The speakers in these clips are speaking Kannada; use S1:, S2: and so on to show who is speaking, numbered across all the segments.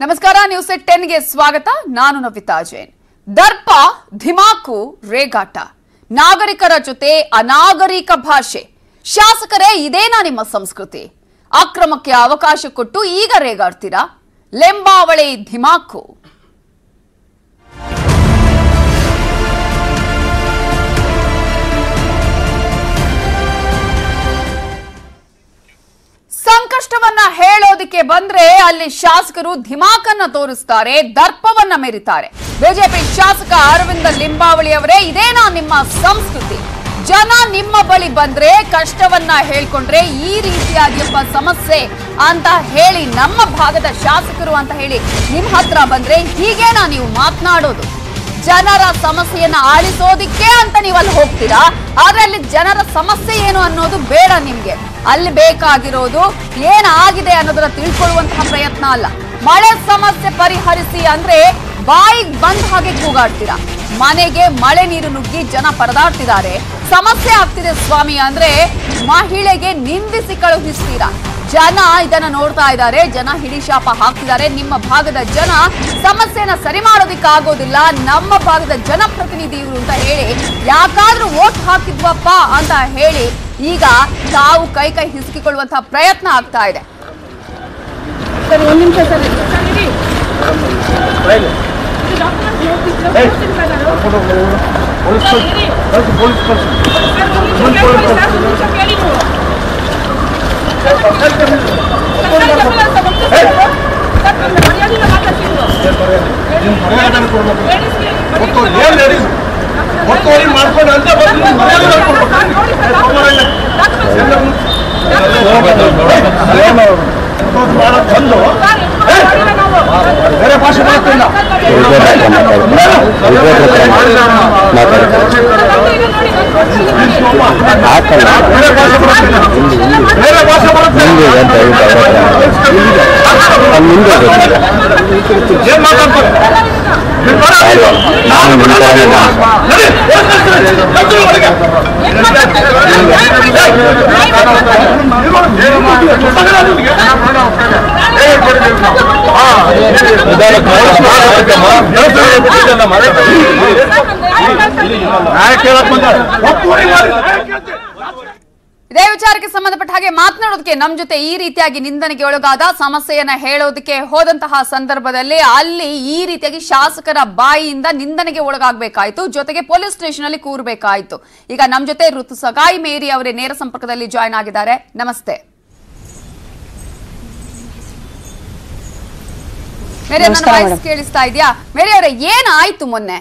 S1: ನಮಸ್ಕಾರ ನ್ಯೂಸ್ ಎಟ್ ಟೆನ್ಗೆ ಸ್ವಾಗತ ನಾನು ನವಿತಾ ಜೈನ್ ದರ್ಪ ಧಿಮಾಕು ರೇಗಾಟ ನಾಗರಿಕರ ಜೊತೆ ಅನಾಗರಿಕ ಭಾಷೆ ಶಾಸಕರೇ ಇದೇನಾ ನಿಮ್ಮ ಸಂಸ್ಕೃತಿ ಅಕ್ರಮಕ್ಕೆ ಅವಕಾಶ ಕೊಟ್ಟು ಈಗ ರೇಗಾಡ್ತೀರಾ ಲೆಂಬಾವಳಿ ಧಿಮಾಕು ಸಂಕಷ್ಟವನ್ನ ಹೇಳೋದಕ್ಕೆ ಬಂದ್ರೆ ಅಲ್ಲಿ ಶಾಸಕರು ಧಿಮಾಕನ್ನ ತೋರಿಸ್ತಾರೆ ದರ್ಪವನ್ನ ಮೆರಿತಾರೆ ಬಿಜೆಪಿ ಶಾಸಕ ಅರವಿಂದ ಲಿಂಬಾವಳಿ ಅವರೇ ಇದೇನಾ ನಿಮ್ಮ ಸಂಸ್ಕೃತಿ ಜನ ನಿಮ್ಮ ಬಳಿ ಬಂದ್ರೆ ಕಷ್ಟವನ್ನ ಹೇಳ್ಕೊಂಡ್ರೆ ಈ ರೀತಿಯಾಗಿಪ್ಪ ಸಮಸ್ಯೆ ಅಂತ ಹೇಳಿ ನಮ್ಮ ಭಾಗದ ಶಾಸಕರು ಅಂತ ಹೇಳಿ ನಿಮ್ ಹತ್ರ ಬಂದ್ರೆ ಹೀಗೇನಾ ನೀವು ಮಾತನಾಡೋದು ಜನರ ಸಮಸ್ಯೆಯನ್ನ ಆಲಿಸೋದಿಕ್ಕೆ ಅಂತ ನೀವು ಅಲ್ಲಿ ಹೋಗ್ತೀರಾ ಆದ್ರೆ ಅಲ್ಲಿ ಜನರ ಸಮಸ್ಯೆ ಏನು ಅನ್ನೋದು ಬೇಡ ನಿಮ್ಗೆ ಅಲ್ಲಿ ಬೇಕಾಗಿರೋದು ಏನಾಗಿದೆ ಅನ್ನೋದನ್ನ ತಿಳ್ಕೊಳ್ಳುವಂತಹ ಪ್ರಯತ್ನ ಅಲ್ಲ ಮಳೆ ಸಮಸ್ಯೆ ಪರಿಹರಿಸಿ ಅಂದ್ರೆ ಬಾಯಿಗೆ ಬಂದ ಹಾಗೆ ಕೂಗಾಡ್ತೀರಾ ಮನೆಗೆ ಮಳೆ ನೀರು ನುಗ್ಗಿ ಜನ ಪರದಾಡ್ತಿದ್ದಾರೆ ಸಮಸ್ಯೆ ಆಗ್ತಿದೆ ಸ್ವಾಮಿ ಅಂದ್ರೆ ಮಹಿಳೆಗೆ ನಿಂದಿಸಿ ಕಳುಹಿಸ್ತೀರಾ ಜನ ಇದನ್ನ ನೋಡ್ತಾ ಇದ್ದಾರೆ ಜನ ಹಿಡಿಶಾಪ ಹಾಕ್ತಿದ್ದಾರೆ ನಿಮ್ಮ ಭಾಗದ ಜನ ಸಮಸ್ಯೆನ ಸರಿ ಮಾಡೋದಿಕ್ಕೆ ಆಗೋದಿಲ್ಲ ನಮ್ಮ ಭಾಗದ ಜನಪ್ರತಿನಿಧಿ ಇವರು ಅಂತ ಹೇಳಿ ಯಾಕಾದ್ರೂ ವೋಟ್ ಹಾಕಿದ್ವಪ್ಪ ಅಂತ ಹೇಳಿ ಈಗ ತಾವು ಕೈ ಕೈ ಹಿಸುಕಿಕೊಳ್ಳುವಂತಹ ಪ್ರಯತ್ನ ಆಗ್ತಾ ಇದೆ
S2: ಸರ್ ಒಂದು ನಿಮಿಷ ಸರ್ ಸರ್ ಇರಿ ಡಾಕ್ಯುಮೆಂಟ್ ನೋಡ್ತಿದ್ರು ಸರ್ ಇರಿ ಸರ್ ಒಂದು ನಿಮಿಷ ಕೇಳ್ಕೊಳ್ಳಿ ಸರ್ ಒಂದು ನಿಮಿಷ ಕೇಳಿ ನೀವು sir, sir, sir, sir, sir, ಒಂದು ಸರ್, ಸರ್, ಒಂದು ಮರ್ಯಾದೆಯಿಂದ ಮಾತಾಡ್ತಿದ್ರು. ಲೇಡೀಸ್ಗೆ ಮರ್ಯಾದೆ
S3: ಒತ್ತುವರಿ ಮಾಡ್ಕೊಂಡು ಅಂತ ಬಂದು ನೀವು ಮರ್ಯಾದೆ ಮಾಡ್ಕೊಂಡು
S2: ಸರ್, ನೋಡಿ ಸರ್, ಡಾಕ್ಯುಮೆಂಟ್
S3: ಮಾಡೋದು ಬಂದು
S2: ಸರ್, ಎಷ್ಟು ಮಾಡಿಲ್ಲ ನಾವು.
S3: ಬೇರೆ ಭಾಷೆ ಮಾತಾಡಿಲ್ಲ ಬೇರೆ ಭಾಷೆ ಬರುತ್ತೆ ಬೇರೆ ಭಾಷೆ ಬರುತ್ತೆ ಏನ್ ಮಾತಾಡ್ತಾರೆ ನೀವು ಬರೋದಿಲ್ಲ. ನಾನು ಬಿಡೋದಿಲ್ಲ. ನಡಿ, ಹೋಗ್ತಿರ್ತೀನಿ. ಹೋಗ್ತೀನಿ ಒಳಗೆ. ನ್ಯಾಯ ಕೇಳಕ್ ಬಂದಾರೆ ಒತ್ತುವರಿ ಮಾಡಿ ನ್ಯಾಯ ಕೇಳ್ತೀನಿ.
S1: ಇದೇ ವಿಚಾರಕ್ಕೆ ಸಂಬಂಧಪಟ್ಟ ಹಾಗೆ ಮಾತನಾಡೋದಕ್ಕೆ ನಮ್ ಜೊತೆ ಈ ರೀತಿಯಾಗಿ ನಿಂದನೆಗೆ ಒಳಗಾದ ಸಮಸ್ಯೆಯನ್ನ ಹೇಳೋದಕ್ಕೆ ಹೋದಂತಹ ಸಂದರ್ಭದಲ್ಲಿ ಅಲ್ಲಿ ಈ ರೀತಿಯಾಗಿ ಶಾಸಕರ ಬಾಯಿಯಿಂದ ನಿಂದನೆಗೆ ಒಳಗಾಗಬೇಕಾಯ್ತು ಜೊತೆಗೆ ಪೊಲೀಸ್ ಸ್ಟೇಷನ್ ಅಲ್ಲಿ ಕೂರಬೇಕಾಯ್ತು ಈಗ ನಮ್ ಜೊತೆ ಋತು ಸಗಾಯಿ ಮೇರಿ ಅವರೇ ನೇರ ಸಂಪರ್ಕದಲ್ಲಿ ಜಾಯ್ನ್ ಆಗಿದ್ದಾರೆ ನಮಸ್ತೆ ಮೇರಿ ನನ್ನ
S4: ನಮಸ್ಕಾರ
S1: ವಾಯ್ಸ್
S4: madam.
S1: ಕೇಳಿಸ್ತಾ ಇದೆಯಾ ಮೇರಿ ಅವರೇ ಏನಾಯ್ತು ಮೊನ್ನೆ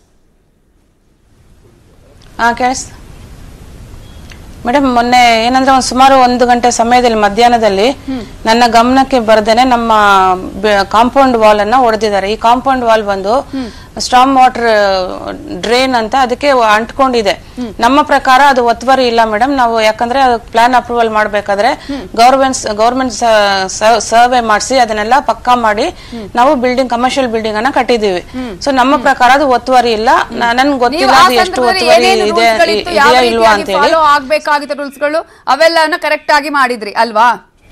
S4: ಹಾಂ ಕೇಳಿಸ್ ಮೇಡಮ್ ಮೊನ್ನೆ ಏನಂದ್ರೆ ಒಂದು ಸುಮಾರು ಒಂದು ಗಂಟೆ ಸಮಯದಲ್ಲಿ ಮಧ್ಯಾಹ್ನದಲ್ಲಿ ನನ್ನ ಗಮನಕ್ಕೆ ಬರ್ದೇನೆ ನಮ್ಮ ಕಾಂಪೌಂಡ್ ವಾಲ್ ಅನ್ನ ಹೊಡೆದಿದ್ದಾರೆ ಈ ಕಾಂಪೌಂಡ್ ವಾಲ್ ಬಂದು ಸ್ಟಾಮ್ ವಾಟರ್ ಡ್ರೈನ್ ಅಂತ ಅದಕ್ಕೆ ಅಂಟ್ಕೊಂಡಿದೆ ನಮ್ಮ ಪ್ರಕಾರ ಅದು ಒತ್ತುವರಿ ಇಲ್ಲ ಮೇಡಮ್ ನಾವು ಯಾಕಂದ್ರೆ ಪ್ಲಾನ್ ಅಪ್ರೂವಲ್ ಮಾಡ್ಬೇಕಾದ್ರೆ ಗೌರ್ಮೆಂಟ್ ಗೌರ್ಮೆಂಟ್ ಸರ್ವೆ ಮಾಡಿಸಿ ಅದನ್ನೆಲ್ಲ ಪಕ್ಕಾ ಮಾಡಿ ನಾವು ಬಿಲ್ಡಿಂಗ್ ಕಮರ್ಷಿಯಲ್ ಬಿಲ್ಡಿಂಗ್ ಅನ್ನ ಕಟ್ಟಿದೀವಿ ಸೊ ನಮ್ಮ ಪ್ರಕಾರ ಅದು ಒತ್ತುವರಿ ಇಲ್ಲ ನ- ನನ್ಗೆ
S1: ನೀವು
S4: ಗೊತ್ತಿಲ್ಲ
S1: ಆ
S4: ಅದು ಎಷ್ಟು
S1: ಸಂದರ್ಭದಲ್ಲಿ
S4: ಒತ್ತುವರಿ
S1: ಏನೇನು
S4: ಇದೆ
S1: ರೂಲ್ಸ್ಗಳಿತ್ತು, ಯಾವ
S4: ಇದೆಯಾ ಇಲ್ವಾ
S1: ರೀತಿಯಾಗಿ
S4: ಅಂತ ಹೇಳಿ
S1: ಫಾಲೋ ಆಗ್ಬೇಕಾಗಿದ್ದ ರೂಲ್ಸ್ಗಳು ಅವೆಲ್ಲವನ್ನ ಕರೆಕ್ಟ್ ಆಗಿ ಮಾಡಿದ್ರಿ ಅಲ್ವಾ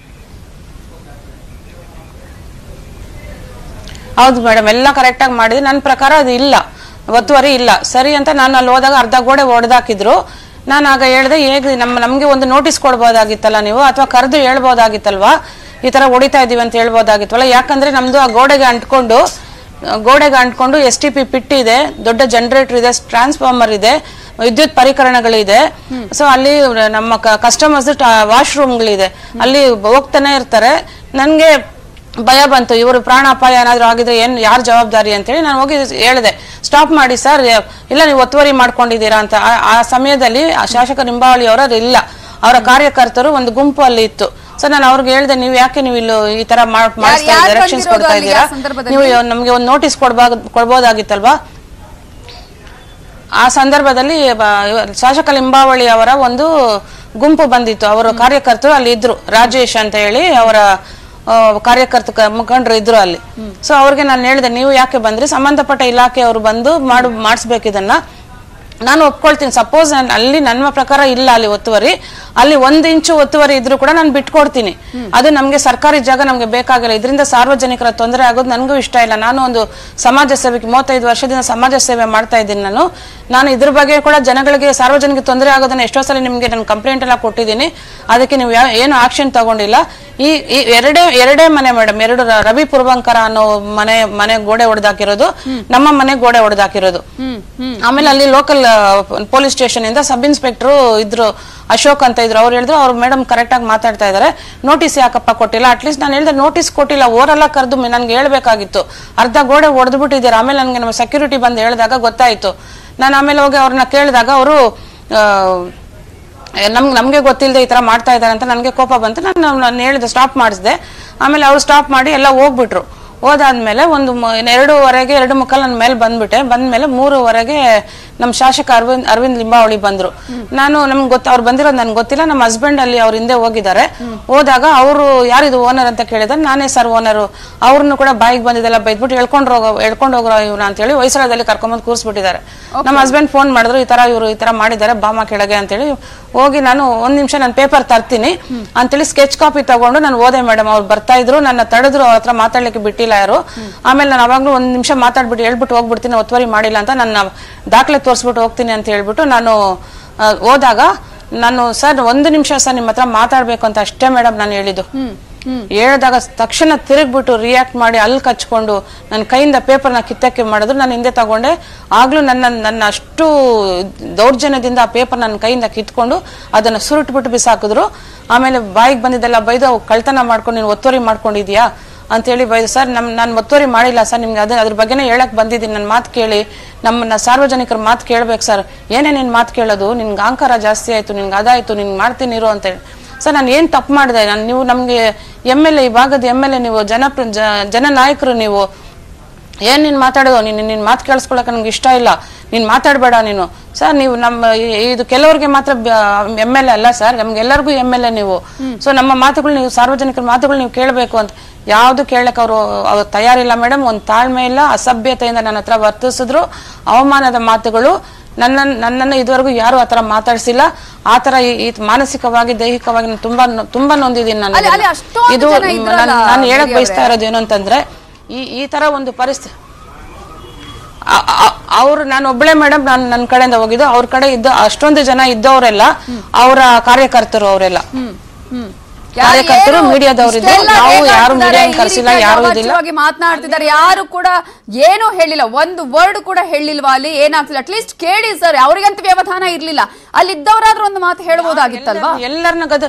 S4: ಹೌದು ಮೇಡಮ್ ಎಲ್ಲ ಕರೆಕ್ಟ್ ಆಗಿ ಮಾಡಿದ್ವಿ ನನ್ನ ಪ್ರಕಾರ ಅದು ಇಲ್ಲ ಒತ್ತುವರಿ ಇಲ್ಲ ಸರಿ ಅಂತ ನಾನು ಅಲ್ಲಿ ಹೋದಾಗ ಅರ್ಧ ಗೋಡೆ ಹೊಡೆದಾಕಿದ್ರು ನಾನು ಆಗ ಹೇಳ್ದೆ ಹೇಗೆ ನಮ್ಮ ನಮಗೆ ಒಂದು ನೋಟಿಸ್ ಕೊಡ್ಬೋದಾಗಿತ್ತಲ್ಲ ನೀವು ಅಥವಾ ಕರೆದು ಹೇಳ್ಬೋದಾಗಿತ್ತಲ್ವಾ ಈ ತರ ಹೊಡಿತಾ ಇದೀವಿ ಅಂತ ಹೇಳ್ಬೋದಾಗಿತ್ತಲ್ಲ ಯಾಕಂದ್ರೆ ನಮ್ದು ಆ ಗೋಡೆಗೆ ಅಂಟ್ಕೊಂಡು ಆ, ಗೋಡೆಗೆ ಅಂಟ್ಕೊಂಡು ಎಸ್ ಟಿ ಪಿ ಪಿಟ್ ಇದೆ ದೊಡ್ಡ ಜನರೇಟರ್ ಇದೆ ಟ್ರಾನ್ಸ್ಫಾರ್ಮರ್ ಇದೆ ವಿದ್ಯುತ್ ಪರಿಕರಣಗಳಿದೆ ಸೊ ಅಲ್ಲಿ ನಮ್ಮ ಕಸ್ಟಮರ್ಸ್ ವಾಶ್ರೂಮ್ಗಳಿದೆ ಅಲ್ಲಿ ಹೋಗ್ತಾನೆ ಇರ್ತಾರೆ ನನಗೆ ಭಯ ಬಂತು ಇವರು ಪ್ರಾಣಾಪಾಯ ಏನಾದ್ರು ಆಗಿದ್ರೆ ಏನ್ ಯಾರು ಜವಾಬ್ದಾರಿ ಅಂತೇಳಿ ನಾನು ಹೋಗಿ ಹೇಳಿದೆ ಸ್ಟಾಪ್ ಮಾಡಿ ಸರ್ ಇಲ್ಲ ನೀವು ಒತ್ತುವರಿ ಮಾಡ್ಕೊಂಡಿದ್ದೀರಾ ಅಂತ ಆ- ಆ ಸಮಯದಲ್ಲಿ ಆ ಶಾಸಕ ನಿಂಬಾವಳಿ ಅವರ ಇಲ್ಲ ಅವರ ಕಾರ್ಯಕರ್ತರು ಒಂದು ಗುಂಪು ಅಲ್ಲಿ ಇತ್ತು ಸೊ ನಾನು ಅವ್ರಿಗೆ ಹೇಳಿದೆ ನೀವು ಯಾಕೆ ನೀವು ಇಲ್ಲಿ ಈ ತರ ಮಾಡ್- ಮಾಡಿಸ್ತಾ
S1: ಯಾರ್
S4: ಡೈರೆಕ್ಷನ್ಸ್
S1: ಬಂದಿರೋದು
S4: ಕೊಡ್ತಾ
S1: ಅಲ್ಲಿಗೆ ಆ
S4: ಇದ್ದೀರಾ
S1: ಸಂದರ್ಭದಲ್ಲಿ?
S4: ನೀವು ನಮ್ಗೆ ಒಂದು ನೋಟಿಸ್ ಕೊಡ್ಬಾ ಕೊಡ್ಬೋದಾಗಿತ್ತಲ್ವಾ ಆ ಸಂದರ್ಭದಲ್ಲಿ ಬ- ಇವ- ಶಾಸಕ ಲಿಂಬಾವಳಿ ಅವರ ಒಂದು ಗುಂಪು ಬಂದಿತ್ತು ಅವರ ಕಾರ್ಯಕರ್ತರು ಅಲ್ಲಿ ಇದ್ರು ರಾಜೇಶ್ ಅಂತ ಹೇಳಿ ಅವರ ಆ, ಕಾರ್ಯಕರ್ತ ಕ- ಮುಖಂಡರು ಇದ್ರು ಅಲ್ಲಿ ಸೊ ಅವ್ರಿಗೆ ನಾನು ಹೇಳಿದೆ ನೀವು ಯಾಕೆ ಬಂದ್ರಿ ಸಂಬಂಧಪಟ್ಟ ಇಲಾಖೆಯವರು ಬಂದು ಮಾಡು ಮಾಡಿಸ್ಬೇಕು ಇದನ್ನ ನಾನು ಒಪ್ಕೊಳ್ತೀನಿ ಸಪೋಸ್ ಅಲ್ಲಿ ನನ್ನ ಪ್ರಕಾರ ಇಲ್ಲ ಅಲ್ಲಿ ಒತ್ತುವರಿ ಅಲ್ಲಿ ಒಂದ್ ಇಂಚು ಒತ್ತುವರಿ ಇದ್ರೂ ಕೂಡ ನಾನು ಬಿಟ್ಕೊಡ್ತೀನಿ ಅದು ನಮ್ಗೆ ಸರ್ಕಾರಿ ಜಾಗ ನಮ್ಗೆ ಬೇಕಾಗಿಲ್ಲ ಇದರಿಂದ ಸಾರ್ವಜನಿಕರ ತೊಂದರೆ ಆಗೋದು ನನಗೂ ಇಷ್ಟ ಇಲ್ಲ ನಾನು ಒಂದು ಸಮಾಜ ಸೇವೆಗೆ ಮೂವತ್ತೈದು ವರ್ಷದಿಂದ ಸಮಾಜ ಸೇವೆ ಮಾಡ್ತಾ ಇದ್ದೀನಿ ನಾನು ನಾನು ಇದ್ರ ಬಗ್ಗೆ ಕೂಡ ಜನಗಳಿಗೆ ಸಾರ್ವಜನಿಕ ತೊಂದರೆ ಆಗೋದನ್ನ ಎಷ್ಟೋ ಸಲ ನಿಮ್ಗೆ ನಾನು ಕಂಪ್ಲೇಂಟ್ ಎಲ್ಲ ಕೊಟ್ಟಿದ್ದೀನಿ ಅದಕ್ಕೆ ನೀವು ಯಾವ- ಏನು ಆಕ್ಷನ್ ತಗೊಂಡಿಲ್ಲ ಈ ಈ ಎರಡೇ ಎರಡೇ ಮನೆ ಮೇಡಮ್ ಎರಡು ರ- ರವಿ ಪುರವಂಕರ ಅನ್ನೋ ಮನೆ ಮನೆ ಗೋಡೆ ಹೊಡೆದಾಕಿರೋದು ನಮ್ಮ ಮನೆ ಗೋಡೆ ಹೊಡೆದಾಕಿರೋದು ಆಮೇಲೆ ಅಲ್ಲಿ ಲೋಕಲ್ ಪೊಲೀಸ್ ಸ್ಟೇಷನ್ ಇಂದ ಸಬ್ ಇನ್ಸ್ಪೆಕ್ಟರ್ ಇದ್ರು ಅಶೋಕ್ ಅಂತ ಇದ್ರು ಅವ್ರು ಹೇಳಿದ್ರು ಅವ್ರು ಮೇಡಮ್ ಕರೆಕ್ಟ್ ಆಗಿ ಮಾತಾಡ್ತಾ ಇದಾರೆ ನೋಟಿಸ್ ಯಾಕಪ್ಪ ಕೊಟ್ಟಿಲ್ಲ ಅಟ್ಲೀಸ್ಟ್ ನಾನು ಹೇಳಿದೆ ನೋಟಿಸ್ ಕೊಟ್ಟಿಲ್ಲ ಓರೆಲ್ಲ ಕರೆದು ನನ್ಗೆ ಹೇಳ್ಬೇಕಾಗಿತ್ತು ಅರ್ಧ ಗೋಡೆ ಹೊಡೆದ್ಬಿಟ್ಟಿದ್ದಾರೆ ಆಮೇಲೆ ನನಗೆ ನಮ್ಮ ಸೆಕ್ಯೂರಿಟಿ ಬಂದು ಹೇಳಿದಾಗ ಗೊತ್ತಾಯ್ತು ನಾನು ಆಮೇಲೆ ಹೋಗಿ ಅವ್ರನ್ನ ಕೇಳಿದಾಗ ಅವರು ನಮ್ಗೆ ನಮಗೆ ಗೊತ್ತಿಲ್ಲದೆ ಈ ತರ ಮಾಡ್ತಾ ಇದ್ದಾರೆ ಅಂತ ನನಗೆ ಕೋಪ ಬಂತು ನಾನು ನಾನು ಹೇಳಿದೆ ಸ್ಟಾಪ್ ಮಾಡಿಸಿದೆ ಆಮೇಲೆ ಅವ್ರು ಸ್ಟಾಪ್ ಮಾಡಿ ಎಲ್ಲ ಹೋಗ್ಬಿಟ್ರು ಹೋದಾದ್ಮೇಲೆ ಒಂದು ಮ- ಎರಡೂವರೆಗೆ ಎರಡು ಮುಕ್ಕಾಲು ನನ್ನ ಮೇಲೆ ಬಂದ್ಬಿಟ್ಟೆ ಬಂದ್ಮೇಲೆ ಮೂರುವರೆಗೆ ನಮ್ಮ ಶಾಸಕ ಅರವಿಂದ್ ಅರವಿಂದ್ ಲಿಂಬಾವಳಿ ಬಂದ್ರು ನಾನು ನಮ್ಗೆ ಗೊತ್ತ ಅವ್ರು ಬಂದಿರೋದು ನನ್ಗೆ ಗೊತ್ತಿಲ್ಲ ನಮ್ಮ ಹಸ್ಬೆಂಡ್ ಅಲ್ಲಿ ಅವ್ರ ಹಿಂದೆ ಹೋಗಿದ್ದಾರೆ ಹೋದಾಗ ಅವರು ಯಾರಿದು ಓನರ್ ಅಂತ ಕೇಳಿದ್ರೆ ನಾನೇ ಸರ್ ಓನರು ಅವ್ರನ್ನು ಕೂಡ ಬಾಯಿಗೆ ಬಂದಿದ್ದೆಲ್ಲ ಬೈದ್ಬಿಟ್ಟು ಎಳ್ಕೊಂಡು ಹೋಗೋ ಎಳ್ಕೊಂಡು ಹೋಗ್ರೋ ಇವ್ನ ಅಂತ ಹೇಳಿ ಹೊಯ್ಸಳದಲ್ಲಿ ಕರ್ಕೊಂಬಂದು ಕೂರಿಸ್ಬಿಟ್ಟಿದ್ದಾರೆ ನಮ್ಮ ಹಸ್ಬೆಂಡ್ ಫೋನ್ ಮಾಡಿದ್ರು ಈ ತರ ಇವರು ಈ ತರ ಮಾಡಿದ್ದಾರೆ ಬಾಮ ಕೆಳಗೆ ಅಂತೇಳಿ ಹೋಗಿ ನಾನು ಒಂದ್ ನಿಮಿಷ ನಾನು ಪೇಪರ್ ತರ್ತೀನಿ ಅಂತೇಳಿ ಸ್ಕೆಚ್ ಕಾಪಿ ತಗೊಂಡು ನಾನು ಓದೆ ಮೇಡಮ್ ಅವ್ರು ಬರ್ತಾ ಇದ್ರು ನನ್ನ ತಡೆದ್ರು ಅವ್ರ ಹತ್ರ ಮಾತಾಡ್ಲಿಕ್ಕೆ ಬಿಟ್ಟಿಲ್ಲ ಯಾರು ಆಮೇಲೆ ನಾನು ಅವಾಗ್ಲೂ ಒಂದ್ ನಿಮಿಷ ಮಾತಾಡ್ಬಿಟ್ಟು ಹೇಳ್ಬಿಟ್ಟು ಹೋಗ್ಬಿಡ್ತೀನಿ ಒತ್ತುವರಿ ಮಾಡಿಲ್ಲ ಅಂತ ನನ್ನ ದಾಖಲೆ ತೋರಿಸ್ಬಿಟ್ಟು ಹೋಗ್ತೀನಿ ಅಂತ ಹೇಳ್ಬಿಟ್ಟು ನಾನು ಆ, ಹೋದಾಗ ನಾನು ಸರ್ ಒಂದು ನಿಮಿಷ ಸರ್ ನಿಮ್ಮ ಹತ್ರ ಮಾತಾಡ್ಬೇಕು ಅಂತ ಅಷ್ಟೇ ಮೇಡಮ್ ನಾನು ಹೇಳಿದ್ದು ಹೇಳಿದಾಗ ತಕ್ಷಣ ತಿರುಗ್ಬಿಟ್ಟು ರಿಯಾಕ್ಟ್ ಮಾಡಿ ಅಲ್ಲಿ ಕಚ್ಕೊಂಡು ನನ್ನ ಕೈಯಿಂದ ಪೇಪರ್ನ ಕಿತ್ತಕ್ಕೆ ಮಾಡಿದ್ರು ನಾನು ಹಿಂದೆ ತಗೊಂಡೆ ಆಗ್ಲೂ ನನ್ನ ನನ್ನ ಅಷ್ಟು ದೌರ್ಜನ್ಯದಿಂದ ಆ ಪೇಪರ್ ನನ್ನ ಕೈಯಿಂದ ಕಿತ್ಕೊಂಡು ಅದನ್ನ ಸುರುಟ್ಬಿಟ್ಟು ಬಿಸಾಕಿದ್ರು ಆಮೇಲೆ ಬಾಯಿಗೆ ಬಂದಿದ್ದೆಲ್ಲ ಬೈದು ಅವು ಕಳ್ತನ ಮಾಡ್ಕೊಂಡು ನೀನು ಒತ್ತುವರಿ ಮಾಡ್ಕೊಂಡಿದ್ಯಾ ಅಂತೇಳಿ ಬೈದು ಸರ್ ನಮ್ ನಾನು ಒತ್ತುವರಿ ಮಾಡಿಲ್ಲ ಸರ್ ನಿಮ್ಗೆ ಅದೇ ಅದ್ರ ಬಗ್ಗೆನೇ ಹೇಳಕ್ ಬಂದಿದ್ದೀನಿ ನನ್ನ ಮಾತು ಕೇಳಿ ನಮ್ಮನ್ನ ಸಾರ್ವಜನಿಕರ ಮಾತು ಕೇಳ್ಬೇಕು ಸರ್ ಏನೇ ನಿನ್ ಮಾತು ಕೇಳೋದು ನಿನ್ಗೆ ಅಹಂಕಾರ ಜಾಸ್ತಿ ಆಯ್ತು ನಿನ್ಗೆ ಅದಾಯ್ತು ನಿನ್ ಮಾಡ್ತೀನಿ ಇರು ಅಂತೇಳಿ ಸರ್ ನಾನು ಏನ್ ತಪ್ಪು ಮಾಡಿದೆ ನಾನು ನೀವು ನಮ್ಗೆ ಎಮ್ ಎಲ್ ಎ ಈ ಭಾಗದ ಎಮ್ ಎಲ್ ಎ ನೀವು ಜನ ಜನನಾಯಕರು ನೀವು ಏನ್ ನೀನ್ ಮಾತಾಡೋದು ನೀನ್ ನಿನ್ ಮಾತು ಕೇಳಿಸ್ಕೊಳಕ್ ನಂಗೆ ಇಷ್ಟ ಇಲ್ಲ ನೀನ್ ಮಾತಾಡಬೇಡ ನೀನು ಸರ್ ನೀವು ನಮ್ಮ ಈ- ಇದು ಕೆಲವರಿಗೆ ಮಾತ್ರ ಎಮ್ ಎಲ್ ಎ ಅಲ್ಲ ಸರ್ ನಮ್ಗೆ ಎಲ್ಲರಿಗೂ ಎಮ್ ಎಲ್ ಎ ನೀವು ಸೊ ನಮ್ಮ ಮಾತುಗಳು ನೀವು ಸಾರ್ವಜನಿಕರ ಮಾತುಗಳು ನೀವು ಕೇಳಬೇಕು ಅಂತ ಯಾವ್ದು ಕೇಳಕ್ ಅವರು ಅವ್ರು ತಯಾರಿಲ್ಲ ಮೇಡಮ್ ಒಂದ್ ತಾಳ್ಮೆ ಇಲ್ಲ ಅಸಭ್ಯತೆಯಿಂದ ನನ್ನ ಹತ್ರ ವರ್ತಿಸಿದ್ರು ಅವಮಾನದ ಮಾತುಗಳು ನನ್ನ ನನ್ನನ್ನು ಇದುವರೆಗೂ ಯಾರು ಆತರ ಮಾತಾಡ್ಸಿಲ್ಲ ಆತರ ಈ- ಈ ಮಾನಸಿಕವಾಗಿ ದೈಹಿಕವಾಗಿ ನಾನು ತುಂಬಾ ನೊ- ತುಂಬಾ ನೊಂದಿದ್ದೀನಿ ನಾನು
S1: ಅಲ್ಲಿ- ಅಲ್ಲಿ
S4: ಇದನ್ನ.
S1: ಅಷ್ಟೊಂದು
S4: ಇದು
S1: ಜನ ಇದ್ರಲ್ಲ,
S4: ನಾನು ನಾನು ಹೇಳಕ್
S1: ಮೇರಿ
S4: ಬಯಸ್ತಾ ಇರೋದು ಏನು ಅಂತಂದ್ರೆ ಈ ಈ ತರ ಒಂದು ಪರಿಸ್ಥಿತಿ ಅವ್ರು ನಾನು ಒಬ್ಳೆ ಮೇಡಮ್ ನಾನು ನನ್ನ ಕಡೆಯಿಂದ ಹೋಗಿದ್ದು ಅವ್ರ ಕಡೆ ಇದ್ದ ಅಷ್ಟೊಂದು ಜನ ಇದ್ದವರೆಲ್ಲ ಅವರ ಕಾರ್ಯಕರ್ತರು ಅವರೆಲ್ಲ ಕಾರ್ಯಕರ್ತರು ಮೀಡಿಯಾದವ್ರು ಇದ್ರು ನಾವು ಯಾರು ಮೀಡಿಯಾ ಕರ್ಸಿಲ್ಲ ಯಾರು ಇದಿಲ್ಲ
S1: ಮಾತನಾಡ್ತಿದ್ದಾರೆ ಯಾರು ಕೂಡ ಏನು ಹೇಳಿಲ್ಲ ಒಂದು ವರ್ಡ್ ಕೂಡ ಹೇಳಿಲ್ವಾ ಅಲ್ಲಿ ಏನಾಗ್ತಿಲ್ಲ ಅಟ್ಲೀಸ್ಟ್ ಕೇಳಿ ಸರ್ ಅವ್ರಿಗಂತ ವ್ಯವಧಾನ ಇರ್ಲಿಲ್ಲ ಅಲ್ಲಿ ಇದ್ದವರಾದ್ರೂ ಒಂದು ಮಾತು ಹೇಳ್ಬೋದಾಗಿತ್ತಲ್ವಾ
S4: ಎಲ್ಲರನ್ನ ಗದರ್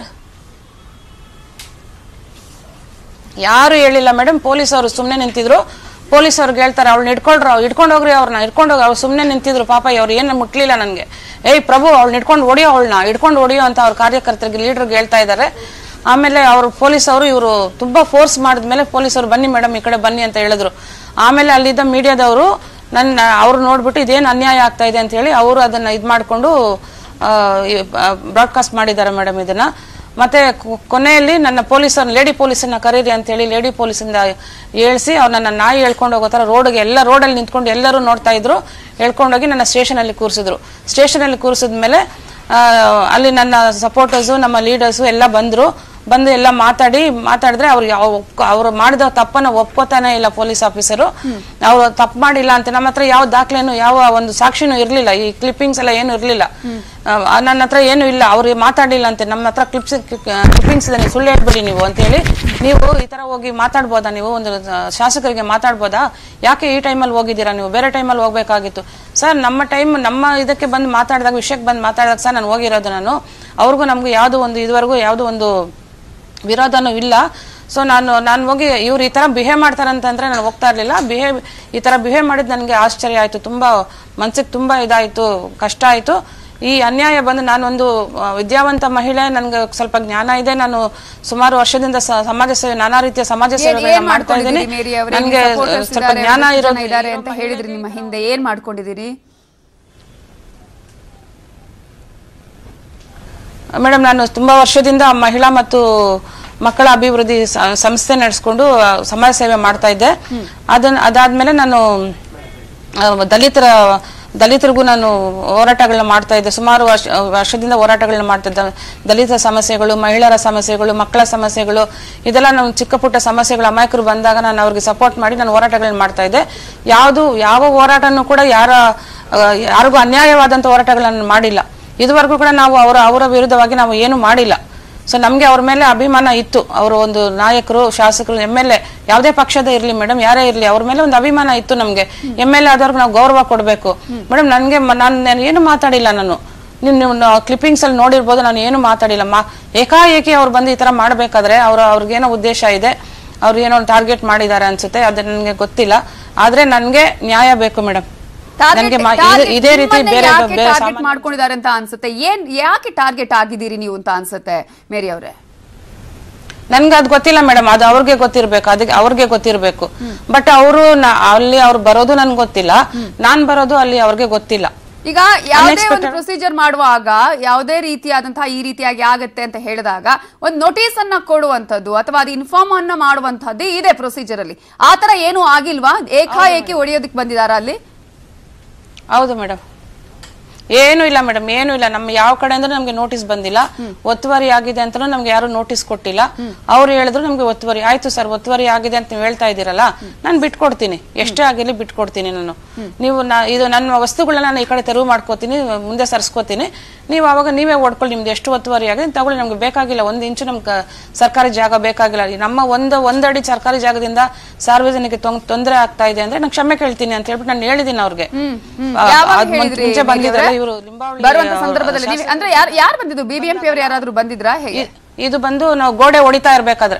S4: ಯಾರು ಹೇಳಿಲ್ಲ ಮೇಡಮ್ ಪೊಲೀಸ್ ಅವರು ಸುಮ್ನೆ ನಿಂತಿದ್ರು ಪೊಲೀಸ್ ಅವ್ರಿಗೆ ಹೇಳ್ತಾರೆ ಅವ್ಳನ್ನ ಹಿಡ್ಕೊಳ್ರು ಅವ್ರು ಹಿಡ್ಕೊಂಡು ಹೋಗ್ರಿ ಅವ್ರನ್ನ ಹಿಡ್ಕೊಂಡು ಹೋಗಿ ಅವ್ರು ಸುಮ್ನೆ ನಿಂತಿದ್ರು ಪಾಪ ಅವ್ರು ಏನು ಮುಟ್ಲಿಲ್ಲ ನನಗೆ ಏಯ್ ಪ್ರಭು ಅವ್ಳನ್ನ ಹಿಡ್ಕೊಂಡು ಹೊಡಿಯೋ ಅವಳನ್ನ ಹಿಡ್ಕೊಂಡು ಹೊಡಿಯೋ ಅಂತ ಅವ್ರ ಕಾರ್ಯಕರ್ತರಿಗೆ ಲೀಡರ್ಗೆ ಹೇಳ್ತಾ ಇದ್ದಾರೆ ಆಮೇಲೆ ಅವರು ಪೊಲೀಸ್ ಅವರು ಇವರು ತುಂಬಾ ಫೋರ್ಸ್ ಮಾಡಿದ್ಮೇಲೆ ಪೊಲೀಸ್ ಅವರು ಬನ್ನಿ ಮೇಡಮ್ ಈ ಕಡೆ ಬನ್ನಿ ಅಂತ ಹೇಳಿದ್ರು ಆಮೇಲೆ ಅಲ್ಲಿದ್ದ ಮೀಡಿಯಾದವರು ನನ್ನ ಅವ್ರು ನೋಡ್ಬಿಟ್ಟು ಇದೇನು ಅನ್ಯಾಯ ಆಗ್ತಾ ಇದೆ ಅಂತ ಹೇಳಿ ಅವರು ಅದನ್ನ ಇದು ಮಾಡಿಕೊಂಡು ಬ್ರಾಡ್ಕಾಸ್ಟ್ ಮಾಡಿದ್ದಾರೆ ಮೇಡಮ್ ಇದನ್ನ ಮತ್ತೆ ಕೊ- ಕೊನೆಯಲ್ಲಿ ನನ್ನ ಪೊಲೀಸರ್ ಲೇಡಿ ಪೊಲೀಸನ್ನ ಕರೀರಿ ಅಂತ ಹೇಳಿ ಲೇಡಿ ಪೊಲೀಸಿಂದ ಹೇಳ್ಸಿ ಅವ್ರು ನನ್ನ ನಾಯಿ ಹೇಳ್ಕೊಂಡು ಹೋಗೋ ಥರ ರೋಡ್ಗೆ ಎಲ್ಲ ರೋಡಲ್ಲಿ ನಿಂತ್ಕೊಂಡು ಎಲ್ಲರೂ ನೋಡ್ತಾ ಇದ್ರು ಹೇಳ್ಕೊಂಡೋಗಿ ನನ್ನ ಸ್ಟೇಷನಲ್ಲಿ ಕೂರಿಸಿದ್ರು ಸ್ಟೇಷನಲ್ಲಿ ಕೂರಿಸಿದ್ಮೇಲೆ ಆ, ಅಲ್ಲಿ ನನ್ನ ಸಪೋರ್ಟರ್ಸು ನಮ್ಮ ಲೀಡರ್ಸು ಎಲ್ಲ ಬಂದರು ಬಂದು ಎಲ್ಲ ಮಾತಾಡಿ ಮಾತಾಡಿದ್ರೆ ಅವ್ರು ಯಾವ ಅವ್ರು ಮಾಡಿದ ತಪ್ಪನ್ನ ಒಪ್ಕೋತಾನೆ ಇಲ್ಲ ಪೊಲೀಸ್ ಆಫೀಸರು ಅವ್ರು ತಪ್ಪು ಮಾಡಿಲ್ಲ ಅಂತ ನಮ್ಮ ಹತ್ರ ಯಾವ ದಾಖಲೆನು ಯಾವ ಒಂದು ಸಾಕ್ಷಿನೂ ಇರ್ಲಿಲ್ಲ ಈ ಕ್ಲಿಪ್ಪಿಂಗ್ಸ್ ಎಲ್ಲ ಏನು ಇರ್ಲಿಲ್ಲ ಆ, ನನ್ನ ಹತ್ರ ಏನು ಇಲ್ಲ ಅವ್ರು ಮಾತಾಡಿಲ್ಲ ಅಂತೆ ನಮ್ಮ ಹತ್ರ ಕ್ಲಿಪ್ಸ್ ಕ್ಲಿಪ್ಪಿಂಗ್ಸ್ ಇದೆ ನೀವು ಸುಳ್ಳು ಹೇಳ್ಬಿಡಿ ನೀವು ಅಂತ ಹೇಳಿ ನೀವು ಈ ತರ ಹೋಗಿ ಮಾತಾಡ್ಬೋದಾ ನೀವು ಒಂದು ಆ, ಶಾಸಕರಿಗೆ ಮಾತಾಡ್ಬೋದಾ ಯಾಕೆ ಈ ಟೈಮಲ್ಲಿ ಹೋಗಿದ್ದೀರಾ ನೀವು ಬೇರೆ ಟೈಮಲ್ಲಿ ಹೋಗ್ಬೇಕಾಗಿತ್ತು ಸರ್ ನಮ್ಮ ಟೈಮ್ ನಮ್ಮ ಇದಕ್ಕೆ ಬಂದು ಮಾತಾಡಿದಾಗ ವಿಷಯಕ್ಕೆ ಬಂದು ಮಾತಾಡಿದಾಗ ಸರ್ ನಾನು ಹೋಗಿರೋದು ನಾನು ಅವ್ರಿಗೂ ನಮಗೂ ಯಾವುದೋ ಒಂದು ಇದುವರೆಗೂ ಯಾವುದೋ ಒಂದು ವಿರೋಧನೂ ಇಲ್ಲ ಸೊ ನಾನು ನಾನು ಹೋಗಿ ಇವ್ರು ಈ ಥರ ಬಿಹೇವ್ ಮಾಡ್ತಾರಂತಂದ್ರೆ ನಾನು ಹೋಗ್ತಾ ಇರಲಿಲ್ಲ ಬಿಹೇವ್ ಈ ಥರ ಬಿಹೇವ್ ಮಾಡಿದ್ ನನಗೆ ಆಶ್ಚರ್ಯ ಆಯಿತು ತುಂಬ ಮನ್ಸಿಗೆ ತುಂಬ ಇದಾಯಿತು ಕಷ್ಟ ಆಯಿತು ಈ ಅನ್ಯಾಯ ಬಂದು ನಾನೊಂದು ಆ, ವಿದ್ಯಾವಂತ ಮಹಿಳೆ ನನಗೆ ಸ್ವಲ್ಪ ಜ್ಞಾನ ಇದೆ ನಾನು ಸುಮಾರು ವರ್ಷದಿಂದ ಸ- ಸಮಾಜ ಸೇವೆ ನಾನಾ ರೀತಿಯ ಸಮಾಜ
S1: ಏನ್-
S4: ಸೇವೆಗಳನ್ನ
S1: ಏನ್
S4: ಮಾಡ್ತಾ ಇದ್ದೀನಿ
S1: ಮಾಡ್ಕೊಂಡಿದ್ದೀರಿ ಮೇರಿ ಅವರೇ?
S4: ನನಗೆ
S1: ನಿಮ್ಮ supporters
S4: ಸ್ವಲ್ಪ
S1: ಇದ್ದಾರೆ,
S4: ಜ್ಞಾನ
S1: ಒಂದಷ್ಟು
S4: ಇರೋದು
S1: ಜನ ಇದ್ದಾರೆ ಅಂತ ಹೇಳಿದ್ರಿ ನಿಮ್ಮ ಹಿಂದೆ ಏನ್ ಮಾಡ್ಕೊಂಡಿದ್ದೀರಿ
S4: ಮೇಡಮ್ ನಾನು ತುಂಬಾ ವರ್ಷದಿಂದ ಮಹಿಳಾ ಮತ್ತು ಮಕ್ಕಳ ಅಭಿವೃದ್ಧಿ ಸ- ಸಂಸ್ಥೆ ನಡೆಸ್ಕೊಂಡು ಆ, ಸಮಾಜ ಸೇವೆ ಮಾಡ್ತಾ ಇದ್ದೆ ಅದನ್ನ ಅದಾದ್ಮೇಲೆ ನಾನು ಆ, ದಲಿತರ ದಲಿತರಿಗೂ ನಾನು ಹೋರಾಟಗಳನ್ನ ಮಾಡ್ತಾ ಇದ್ದೆ ಸುಮಾರು ವರ್ಷ ವರ್ಷದಿಂದ ಹೋರಾಟಗಳನ್ನ ಮಾಡ್ತಾ ಇದ್ದೆ ದಲಿತ ಸಮಸ್ಯೆಗಳು ಮಹಿಳೆಯರ ಸಮಸ್ಯೆಗಳು ಮಕ್ಕಳ ಸಮಸ್ಯೆಗಳು ಇದೆಲ್ಲ ನಾವು ಚಿಕ್ಕ ಪುಟ್ಟ ಸಮಸ್ಯೆಗಳು ಅಮಾಯಕರು ಬಂದಾಗ ನಾನು ಅವ್ರಿಗೆ ಸಪೋರ್ಟ್ ಮಾಡಿ ನಾನು ಹೋರಾಟಗಳನ್ನ ಮಾಡ್ತಾ ಇದ್ದೆ ಯಾವುದು ಯಾವ ಹೋರಾಟನೂ ಕೂಡ ಯಾರ ಆ, ಯಾರಿಗೂ ಅನ್ಯಾಯವಾದಂಥ ಹೋರಾಟಗಳನ್ನು ಮಾಡಿಲ್ಲ ಇದುವರೆಗೂ ಕೂಡ ನಾವು ಅವರ ಅವರ ವಿರುದ್ಧವಾಗಿ ನಾವು ಏನು ಮಾಡಿಲ್ಲ ಸೊ ನಮ್ಗೆ ಅವ್ರ ಮೇಲೆ ಅಭಿಮಾನ ಇತ್ತು ಅವರು ಒಂದು ನಾಯಕರು ಶಾಸಕರು ಎಮ್ ಎಲ್ ಎ ಯಾವುದೇ ಪಕ್ಷದ ಇರ್ಲಿ ಮೇಡಮ್ ಯಾರೇ ಇರ್ಲಿ ಅವ್ರ ಮೇಲೆ ಒಂದು ಅಭಿಮಾನ ಇತ್ತು ನಮ್ಗೆ ಎಮ್ ಎಲ್ ಎ ಆದವ್ರಿಗೆ ನಾವು ಗೌರವ ಕೊಡಬೇಕು ಮೇಡಮ್ ನನಗೆ ನಾನು ಏನು ಮಾತಾಡಿಲ್ಲ ನಾನು ನೀವು ನೀವು ಕ್ಲಿಪ್ಪಿಂಗ್ಸ್ ಅಲ್ಲಿ ನೋಡಿರ್ಬೋದು ನಾನು ಏನು ಮಾತಾಡಿಲ್ಲ ಮಾ ಏಕಾಏಕಿ ಅವ್ರು ಬಂದು ಈ ತರ ಮಾಡ್ಬೇಕಾದ್ರೆ ಅವ್ರ ಅವ್ರಿಗೇನೋ ಉದ್ದೇಶ ಇದೆ ಅವ್ರು ಏನೋ ಒಂದು ಟಾರ್ಗೆಟ್ ಮಾಡಿದ್ದಾರೆ ಅನ್ಸುತ್ತೆ ಅದು ನನಗೆ ಗೊತ್ತಿಲ್ಲ ಆದ್ರೆ ನನಗೆ ನ್ಯಾಯ ಬೇಕು ಮೇಡಮ್ ನನಗೆ ಮಾ- ಇದು- ಇದೇ ರೀತಿ ಬೇರೆ ಬೇರೆ
S1: ಟಾರ್ಗೆಟ್
S4: ಸಾಮಾನ್ಯ-
S1: ಮಾಡ್ಕೊಂಡಿದ್ದಾರೆ ಅಂತ ಅನ್ಸುತ್ತೆ ಏನ್ ಯಾಕೆ ಟಾರ್ಗೆಟ್ ಆಗಿದ್ದೀರಿ ನೀವು ಅಂತ ಅನ್ಸುತ್ತೆ ಮೇರಿ ಅವರೇ
S4: ನನ್ಗೆ ಅದು ಗೊತ್ತಿಲ್ಲ ಮೇಡಮ್ ಅದು ಅವ್ರಿಗೆ ಗೊತ್ತಿರ್ಬೇಕು ಅದಕ್ಕೆ ಅವ್ರಿಗೆ ಗೊತ್ತಿರ್ಬೇಕು ಬಟ್ ಅವರು ಅಲ್ಲಿ ಅವ್ರು ಬರೋದು ನನ್ಗೆ ಗೊತ್ತಿಲ್ಲ ನಾನ್ ಬರೋದು ಅಲ್ಲಿ ಅವ್ರಿಗೆ ಗೊತ್ತಿಲ್ಲ
S1: ಈಗ ಯಾವುದೇ ಒಂದು ಪ್ರೊಸೀಜರ್ ಮಾಡುವಾಗ ಯಾವುದೇ ರೀತಿಯಾದಂತಹ ಈ ರೀತಿಯಾಗಿ ಆಗತ್ತೆ ಅಂತ ಹೇಳಿದಾಗ ಒಂದು ನೋಟಿಸ್ ಅನ್ನ ಕೊಡುವಂತದ್ದು ಅಥವಾ ಅದು ಇನ್ಫಾರ್ಮ್ ಅನ್ನ ಮಾಡುವಂತದ್ದು ಇದೆ ಪ್ರೊಸೀಜರ್ ಅಲ್ಲಿ ಆತರ ಏನು ಆಗಿಲ್ವಾ ಏಕಾಏಕಿ ಹೊಡೆಯೋದಕ್ಕೆ ಬಂದಿದಾರ ಅಲ್ಲಿ
S4: ಹೌದು ಮೇಡಮ್ ಏನು ಇಲ್ಲ ಮೇಡಮ್ ಏನು ಇಲ್ಲ ನಮ್ಮ ಯಾವ ಕಡೆಯಿಂದ ನಮ್ಗೆ ನೋಟಿಸ್ ಬಂದಿಲ್ಲ ಒತ್ತುವರಿ ಆಗಿದೆ ಅಂತ ನಮ್ಗೆ ಯಾರು ನೋಟಿಸ್ ಕೊಟ್ಟಿಲ್ಲ ಅವ್ರು ಹೇಳಿದ್ರು ನಮ್ಗೆ ಒತ್ತುವರಿ ಆಯ್ತು ಸರ್ ಒತ್ತುವರಿ ಆಗಿದೆ ಅಂತ ನೀವು ಹೇಳ್ತಾ ಇದ್ದೀರಲ್ಲ ನಾನು ಬಿಟ್ಕೊಡ್ತೀನಿ ಎಷ್ಟೇ ಆಗಿರ್ಲಿ ಬಿಟ್ಕೊಡ್ತೀನಿ ನಾನು ನೀವು ನಾ ಇದು ನನ್ನ ವಸ್ತುಗಳನ್ನ ನಾನು ಈ ಕಡೆ ತೆರವು ಮಾಡ್ಕೋತೀನಿ ಮುಂದೆ ಸರ್ಸ್ಕೋತೀನಿ ನೀವು ಅವಾಗ ನೀವೇ ಓಡ್ಕೊಳ್ಳಿ ನಿಮ್ದು ಎಷ್ಟು ಒತ್ತುವರಿ ಆಗಿದೆ ತಗೊಳ್ಳಿ ನಮ್ಗೆ ಬೇಕಾಗಿಲ್ಲ ಒಂದು ಇಂಚು ನಮ್ಗೆ ಸರ್ಕಾರಿ ಜಾಗ ಬೇಕಾಗಿಲ್ಲ ನಮ್ಮ ಒಂದು ಒಂದಡಿ ಸರ್ಕಾರಿ ಜಾಗದಿಂದ ಸಾರ್ವಜನಿಕ ತೊಂದರೆ ಆಗ್ತಾ ಇದೆ ಅಂದ್ರೆ ನಾನು ಕ್ಷಮೆ ಕೇಳ್ತೀನಿ ಅಂತ ಹೇಳ್ಬಿಟ್ಟು ನಾನು ಹೇಳಿದ್ದೀನಿ ಅವ್ರಿಗೆ ಆ,
S1: ಯಾವಾಗ
S4: ಅದ್ ಮುಂಚೆ
S1: ಹೇಳಿದ್ರಿ
S4: ಮುಂಚೆ ಬಂದಿದ್ದಾರೆ
S1: ಮೇರಿ
S4: ಇವರು
S1: ಅವರೇ?
S4: ಲಿಂಬಾವಳಿ
S1: ಬರುವಂತ ಸಂದರ್ಭದಲ್ಲಿ ನೀವು ಅಂದ್ರೆ ಯಾರು ಯಾರು ಬಂದಿದ್ದು ಬಿಬಿಎಂಪಿ ಅವರು ಯಾರಾದ್ರೂ ಬಂದಿದ್ರಾ ಹೇಗೆ
S4: ಇ- ಇದು ಬಂದು ನಾವು ಗೋಡೆ ಹೊಡಿತಾ ಇರ್ಬೇಕಾದ್ರೆ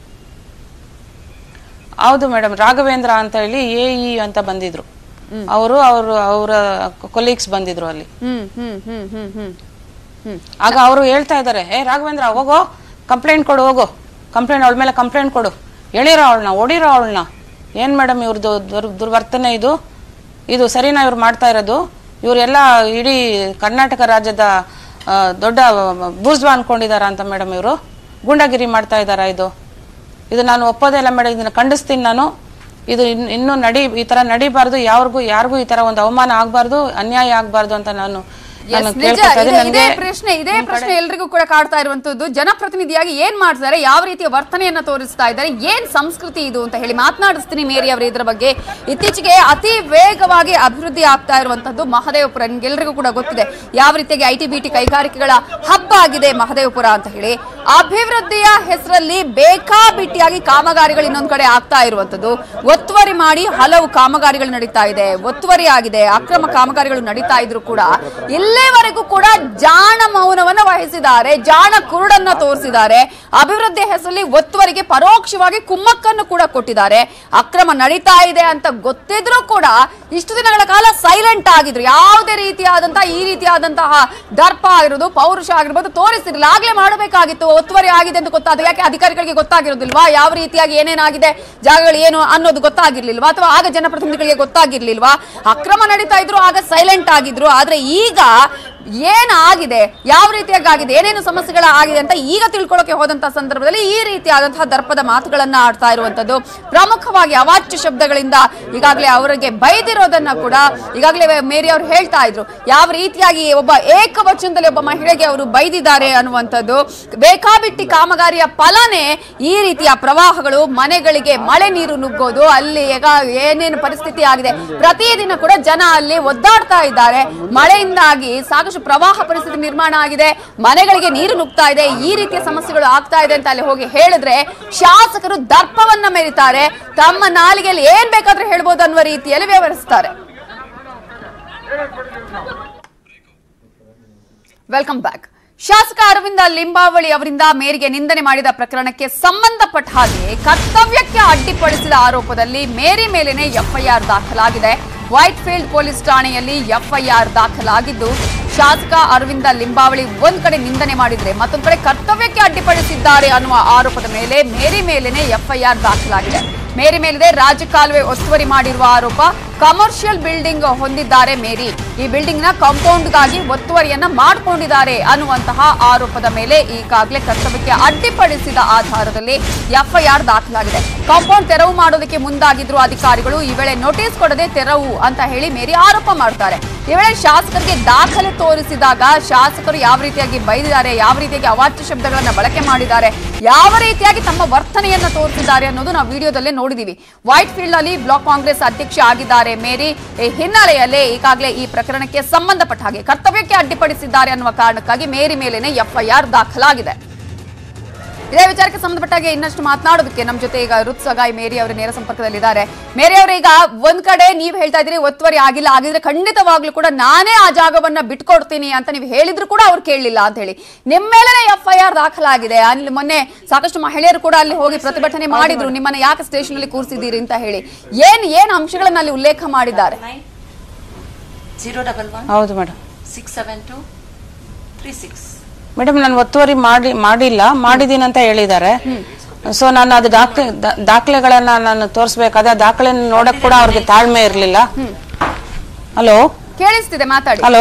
S4: ಹೌದು ಮೇಡಮ್ ರಾಘವೇಂದ್ರ ಅಂತ ಹೇಳಿ ಎ ಇ ಅಂತ ಬಂದಿದ್ರು ಅವರು ಅವರು ಅವರ ಕೊಲೀಗ್ಸ್ ಬಂದಿದ್ರು ಅಲ್ಲಿ
S1: ಹ್ಮ್ ಹ್ಮ್ ಹ್ಮ್ ಹ್ಮ್ ಹ್ಮ್ ಹ್ಮ್
S4: ಆಗ ಅವರು ಹೇಳ್ತಾ ಇದ್ದಾರೆ ಏ ರಾಘವೇಂದ್ರ ಹೋಗೋ ಕಂಪ್ಲೇಂಟ್ ಕೊಡು ಹೋಗು ಕಂಪ್ಲೇಂಟ್ ಅವಳ ಮೇಲೆ ಕಂಪ್ಲೇಂಟ್ ಕೊಡು ಎಳಿರೋ ಅವಳನ್ನ ಹೊಡಿರೋ ಅವಳನ್ನ ಏನ್ ಮೇಡಮ್ ಇವ್ರದ್ದು ದುರ್ ದುರ್ವರ್ತನೆ ಇದು ಇದು ಸರಿನಾ ಇವ್ರು ಮಾಡ್ತಾ ಇರೋದು ಇವರೆಲ್ಲ ಇಡೀ ಕರ್ನಾಟಕ ರಾಜ್ಯದ ಆ, ದೊಡ್ಡ ಬೂಸ್ವಾ ಅನ್ಕೊಂಡಿದಾರ ಅಂತ ಮೇಡಮ್ ಇವರು ಗೂಂಡಾಗಿರಿ ಮಾಡ್ತಾ ಇದ್ದಾರಾ ಇದು ಇದು ನಾನು ಒಪ್ಪೋದೇ ಇಲ್ಲ ಮೇಡಮ್ ಇದನ್ನ ಖಂಡಿಸ್ತೀನಿ ನಾನು ಇದು ಇನ್- ಇನ್ನೂ ನಡಿ ಈ ತರ ನಡಿಬಾರ್ದು ಯಾರಿಗೂ ಯಾರಿಗೂ ಈ ತರ ಒಂದು ಅವಮಾನ ಆಗ್ಬಾರ್ದು ಅನ್ಯಾಯ ಆಗ್ಬಾರ್ದು ಅಂತ ನಾನು ನಾನು
S1: Yes, ನಿಜ
S4: ಕೇಳ್ಕೊತಾ
S1: ಇದೆ-
S4: ಇದ್ದೀನಿ.
S1: ಇದೇ
S4: ನನ್ಗೆ
S1: ಪ್ರಶ್ನೆ ಇದೇ ಪ್ರಶ್ನೆ ಎಲ್ರಿಗೂ ಕೂಡ ಕಾಡ್ತಾ ಇರುವಂತದ್ದು ಜನಪ್ರತಿನಿಧಿಯಾಗಿ ಏನ್ ಮಾಡ್ತಾರೆ ಯಾವ ರೀತಿಯ ವರ್ತನೆಯನ್ನ ತೋರಿಸ್ತಾ ಇದ್ದಾರೆ ಏನ್ ಸಂಸ್ಕೃತಿ ಇದು ಅಂತ ಹೇಳಿ ಮಾತನಾಡಿಸ್ತೀನಿ ಮೇರಿ ಅವರು ಇದರ ಬಗ್ಗೆ ಇತ್ತೀಚೆಗೆ ಅತಿ ವೇಗವಾಗಿ ಅಭಿವೃದ್ಧಿ ಆಗ್ತಾ ಇರುವಂತದ್ದು ಮಹದೇವಪುರ ನಿಮ್ಗೆಲ್ರಿಗೂ ಕೂಡ ಗೊತ್ತಿದೆ ಯಾವ ರೀತಿಯಾಗಿ ಐ ಟಿ ಬಿ ಟಿ ಕೈಗಾರಿಕೆಗಳ ಹಬ್ಬ ಆಗಿದೆ ಮಹದೇವಪುರ ಅಂತ ಹೇಳಿ ಅಭಿವೃದ್ಧಿಯ ಹೆಸರಲ್ಲಿ ಬೇಕಾಬಿಟ್ಟಿಯಾಗಿ ಕಾಮಗಾರಿಗಳು ಇನ್ನೊಂದ್ ಕಡೆ ಆಗ್ತಾ ಇರುವಂತದ್ದು ಒತ್ತುವರಿ ಮಾಡಿ ಹಲವು ಕಾಮಗಾರಿಗಳು ನಡೀತಾ ಇದೆ ಒತ್ತುವರಿ ಆಗಿದೆ ಅಕ್ರಮ ಕಾಮಗಾರಿಗಳು ನಡೀತಾ ಇದ್ರು ಕೂಡ ಇಲ್ಲಿವರೆಗೂ ಕೂಡ ಜಾಣ ಮೌನವನ್ನ ವಹಿಸಿದ್ದಾರೆ ಜಾಣ ಕುರುಡನ್ನ ತೋರಿಸಿದ್ದಾರೆ ಅಭಿವೃದ್ಧಿ ಹೆಸರಲ್ಲಿ ಒತ್ತುವರಿಗೆ ಪರೋಕ್ಷವಾಗಿ ಕುಮ್ಮಕ್ಕನ್ನು ಕೂಡ ಕೊಟ್ಟಿದ್ದಾರೆ ಅಕ್ರಮ ನಡೀತಾ ಇದೆ ಅಂತ ಗೊತ್ತಿದ್ರು ಕೂಡ ಇಷ್ಟು ದಿನಗಳ ಕಾಲ ಸೈಲೆಂಟ್ ಆಗಿದ್ರು ಯಾವುದೇ ರೀತಿಯಾದಂತಹ ಈ ರೀತಿಯಾದಂತಹ ದರ್ಪ ಆಗಿರೋದು ಪೌರುಷ ಆಗಿರ್ಬೋದು ತೋರಿಸಿರ್ಲಿಲ್ಲ ಆಗ್ಲೇ ಮಾಡಬೇಕಾಗಿತ್ತು ಒತ್ತುವರಿ ಆಗಿದೆ ಅಂತ ಗೊತ್ತಾದ ಯಾಕೆ ಅಧಿಕಾರಿಗಳಿಗೆ ಗೊತ್ತಾಗಿರೋದಿಲ್ವಾ ಯಾವ ರೀತಿಯಾಗಿ ಏನೇನಾಗಿದೆ ಜಾಗಗಳು ಏನು ಅನ್ನೋದು ಗೊತ್ತಾಗಿರ್ಲಿಲ್ವಾ ಅಥವಾ ಆಗ ಜನಪ್ರತಿನಿಧಿಗಳಿಗೆ ಗೊತ್ತಾಗಿರ್ಲಿಲ್ವಾ ಅಕ್ರಮ ನಡೀತಾ ಇದ್ರು ಆಗ ಸೈಲೆಂಟ್ ಆಗಿದ್ರು ಆದ್ರೆ ಈಗ ಏನಾಗಿದೆ ಯಾವ ರೀತಿಯಾಗಿ ಆಗಿದೆ ಏನೇನು ಸಮಸ್ಯೆಗಳ ಆಗಿದೆ ಅಂತ ಈಗ ತಿಳ್ಕೊಳ್ಳೋಕೆ ಹೋದಂತಹ ಸಂದರ್ಭದಲ್ಲಿ ಈ ರೀತಿಯಾದಂತಹ ದರ್ಪದ ಮಾತುಗಳನ್ನ ಆಡ್ತಾ ಇರುವಂತದ್ದು ಪ್ರಮುಖವಾಗಿ ಅವಾಚ್ಯ ಶಬ್ದಗಳಿಂದ ಈಗಾಗಲೇ ಅವರಿಗೆ ಬೈದಿರೋದನ್ನ ಕೂಡ ಈಗಾಗಲೇ ಮೇರಿ ಅವರು ಹೇಳ್ತಾ ಇದ್ರು ಯಾವ ರೀತಿಯಾಗಿ ಒಬ್ಬ ಏಕವಚನದಲ್ಲಿ ಒಬ್ಬ ಮಹಿಳೆಗೆ ಅವರು ಬೈದಿದ್ದಾರೆ ಅನ್ನುವಂಥದ್ದು ಬೇಕಾಬಿಟ್ಟಿ ಕಾಮಗಾರಿಯ ಫಲನೇ ಈ ರೀತಿಯ ಪ್ರವಾಹಗಳು ಮನೆಗಳಿಗೆ ಮಳೆ ನೀರು ನುಗ್ಗೋದು ಅಲ್ಲಿ ಈಗ ಏನೇನು ಪರಿಸ್ಥಿತಿ ಆಗಿದೆ ಪ್ರತಿದಿನ ಕೂಡ ಜನ ಅಲ್ಲಿ ಒದ್ದಾಡ್ತಾ ಇದ್ದಾರೆ ಮಳೆಯಿಂದಾಗಿ ಸಾಕಷ್ಟು ಪ್ರವಾಹ ಪರಿಸ್ಥಿತಿ ನಿರ್ಮಾಣ ಆಗಿದೆ ಮನೆಗಳಿಗೆ ನೀರು ನುಗ್ತಾ ಇದೆ ಈ ರೀತಿಯ ಸಮಸ್ಯೆಗಳು ಆಗ್ತಾ ಇದೆ ಅಂತ ಅಲ್ಲಿ ಹೋಗಿ ಹೇಳಿದ್ರೆ ಶಾಸಕರು ದರ್ಪವನ್ನ ಮೆರಿತಾರೆ ತಮ್ಮ ನಾಲಿಗೆಯಲ್ಲಿ ಏನ್ ಬೇಕಾದ್ರೂ ಹೇಳ್ಬೋದು ಅನ್ನುವ ರೀತಿಯಲ್ಲಿ ವ್ಯವಹರಿಸ್ತಾರೆ ವೆಲ್ಕಮ್ ಬ್ಯಾಕ್ ಶಾಸಕ ಅರವಿಂದ ಲಿಂಬಾವಳಿ ಅವರಿಂದ ಮೇರಿಗೆ ನಿಂದನೆ ಮಾಡಿದ ಪ್ರಕರಣಕ್ಕೆ ಸಂಬಂಧಪಟ್ಟ ಹಾಗೆ ಕರ್ತವ್ಯಕ್ಕೆ ಅಡ್ಡಿಪಡಿಸಿದ ಆರೋಪದಲ್ಲಿ ಮೇರಿ ಮೇಲೇನೆ ಎಫ್ಐಆರ್ ದಾಖಲಾಗಿದೆ ವೈಟ್ ಫೀಲ್ಡ್ ಪೊಲೀಸ್ ಠಾಣೆಯಲ್ಲಿ ಎಫ್ಐಆರ್ ದಾಖಲಾಗಿದ್ದು ಶಾಸಕ ಅರವಿಂದ ಲಿಂಬಾವಳಿ ಒಂದ್ ಕಡೆ ನಿಂದನೆ ಮಾಡಿದ್ರೆ ಮತ್ತೊಂದ್ ಕಡೆ ಕರ್ತವ್ಯಕ್ಕೆ ಅಡ್ಡಿಪಡಿಸಿದ್ದಾರೆ ಅನ್ನುವ ಆರೋಪದ ಮೇಲೆ ಮೇರಿ ಮೇಲೇನೆ ಎಫ್ಐಆರ್ ದಾಖಲಾಗಿದೆ ಮೇರಿ ಮೇಲಿದೆ ರಾಜಕಾಲುವೆ ಒತ್ತುವರಿ ಮಾಡಿರುವ ಆರೋಪ ಕಮರ್ಷಿಯಲ್ ಬಿಲ್ಡಿಂಗ್ ಹೊಂದಿದ್ದಾರೆ ಮೇರಿ ಈ ಬಿಲ್ಡಿಂಗ್ ನ ಕಾಂಪೌಂಡ್ಗಾಗಿ ಒತ್ತುವರಿಯನ್ನ ಮಾಡಿಕೊಂಡಿದ್ದಾರೆ ಅನ್ನುವಂತಹ ಆರೋಪದ ಮೇಲೆ ಈಗಾಗಲೇ ಕರ್ತವ್ಯಕ್ಕೆ ಅಡ್ಡಿಪಡಿಸಿದ ಆಧಾರದಲ್ಲಿ ಎಫ್ಐಆರ್ ದಾಖಲಾಗಿದೆ ಕಾಂಪೌಂಡ್ ತೆರವು ಮಾಡೋದಕ್ಕೆ ಮುಂದಾಗಿದ್ರು ಅಧಿಕಾರಿಗಳು ಈ ವೇಳೆ ನೋಟಿಸ್ ಕೊಡದೆ ತೆರವು ಅಂತ ಹೇಳಿ ಮೇರಿ ಆರೋಪ ಮಾಡ್ತಾರೆ ಈ ವೇಳೆ ಶಾಸಕರಿಗೆ ದಾಖಲೆ ತೋರಿಸಿದಾಗ ಶಾಸಕರು ಯಾವ ರೀತಿಯಾಗಿ ಬೈದಿದ್ದಾರೆ ಯಾವ ರೀತಿಯಾಗಿ ಅವಾಚ್ಯ ಶಬ್ದಗಳನ್ನ ಬಳಕೆ ಮಾಡಿದ್ದಾರೆ ಯಾವ ರೀತಿಯಾಗಿ ತಮ್ಮ ವರ್ತನೆಯನ್ನ ತೋರಿಸಿದ್ದಾರೆ ಅನ್ನೋದು ನಾವು ವಿಡಿಯೋದಲ್ಲೇ ನೋಡಿದೀವಿ ವೈಟ್ ಫೀಲ್ಡ್ ಅಲ್ಲಿ ಬ್ಲಾಕ್ ಕಾಂಗ್ರೆಸ್ ಅಧ್ಯಕ್ಷ ಆಗಿದ್ದಾರೆ ಮೇರಿ ಈ ಹಿನ್ನೆಲೆಯಲ್ಲೇ ಈಗಾಗಲೇ ಈ ಪ್ರಕರಣಕ್ಕೆ ಸಂಬಂಧಪಟ್ಟ ಹಾಗೆ ಕರ್ತವ್ಯಕ್ಕೆ ಅಡ್ಡಿಪಡಿಸಿದ್ದಾರೆ ಅನ್ನುವ ಕಾರಣಕ್ಕಾಗಿ ಮೇರಿ ಮೇಲೇನೆ ಎಫ್ಐಆರ್ ದಾಖಲಾಗಿದೆ ಇದೇ ವಿಚಾರಕ್ಕೆ ಸಂಬಂಧಪಟ್ಟಾಗೆ ಇನ್ನಷ್ಟು ಮಾತನಾಡೋದಕ್ಕೆ ನಮ್ಮ ಜೊತೆ ಈಗ ರುತ್ ಸಗಾಯ್ ಮೇರಿ ಅವರ ನೇರ ಸಂಪರ್ಕದಲ್ಲಿದ್ದಾರೆ ಮೇರಿ ಅವರು ಈಗ ಒಂದ್ ಕಡೆ ನೀವು ಹೇಳ್ತಾ ಇದ್ದೀರಿ ಒತ್ತುವರಿ ಆಗಿಲ್ಲ ಆಗಿದ್ರೆ ಖಂಡಿತವಾಗ್ಲೂ ಕೂಡ ನಾನೇ ಆ ಜಾಗವನ್ನ ಬಿಟ್ಕೊಡ್ತೀನಿ ಅಂತ ನೀವು ಹೇಳಿದ್ರು ಕೂಡ ಅವ್ರು ಕೇಳಲಿಲ್ಲ ಅಂತ ಹೇಳಿ ನಿಮ್ಮ ಮೇಲೆ ಎಫ್ಐಆರ್ ದಾಖಲಾಗಿದೆ ಅಲ್ಲಿ ಮೊನ್ನೆ ಸಾಕಷ್ಟು ಮಹಿಳೆಯರು ಕೂಡ ಅಲ್ಲಿ ಹೋಗಿ ಪ್ರತಿಭಟನೆ ಮಾಡಿದ್ರು ನಿಮ್ಮನ್ನ ಯಾಕೆ ಸ್ಟೇಷನ್ ಅಲ್ಲಿ ಕೂರಿಸಿದ್ದೀರಿ ಅಂತ ಹೇಳಿ ಏನ್ ಏನ್ ಅಂಶಗಳನ್ನ ಅಲ್ಲಿ ಉಲ್ಲೇಖ ಮಾಡಿದ್ದಾರೆ
S5: ಜೀರೋ ಡಬಲ್ ಒನ್
S4: ಹೌದು madam
S5: six seven two three six
S4: madam ನಾನು ಒತ್ತುವರಿ ಮಾಡಿ ಮಾಡಿಲ್ಲ ಮಾಡಿದ್ದೀನಿ ಅಂತ ಹೇಳಿದ್ದಾರೆ ಸೊ ನಾನು ಅದು ದಾಖಲೆ ದಾ- ದಾಖಲೆಗಳನ್ನ ನಾನು ತೋರಿಸ್ಬೇಕಾದ್ರೆ ಆ ದಾಖಲೆ ನೋಡಕ್ ಕೂಡ ಅವ್ರಿಗೆ ತಾಳ್ಮೆ ಇರಲಿಲ್ಲ ಹಲೋ
S1: ಕೇಳಿಸ್ತಿದೆ ಮಾತಾಡಿ
S4: ಹಲೋ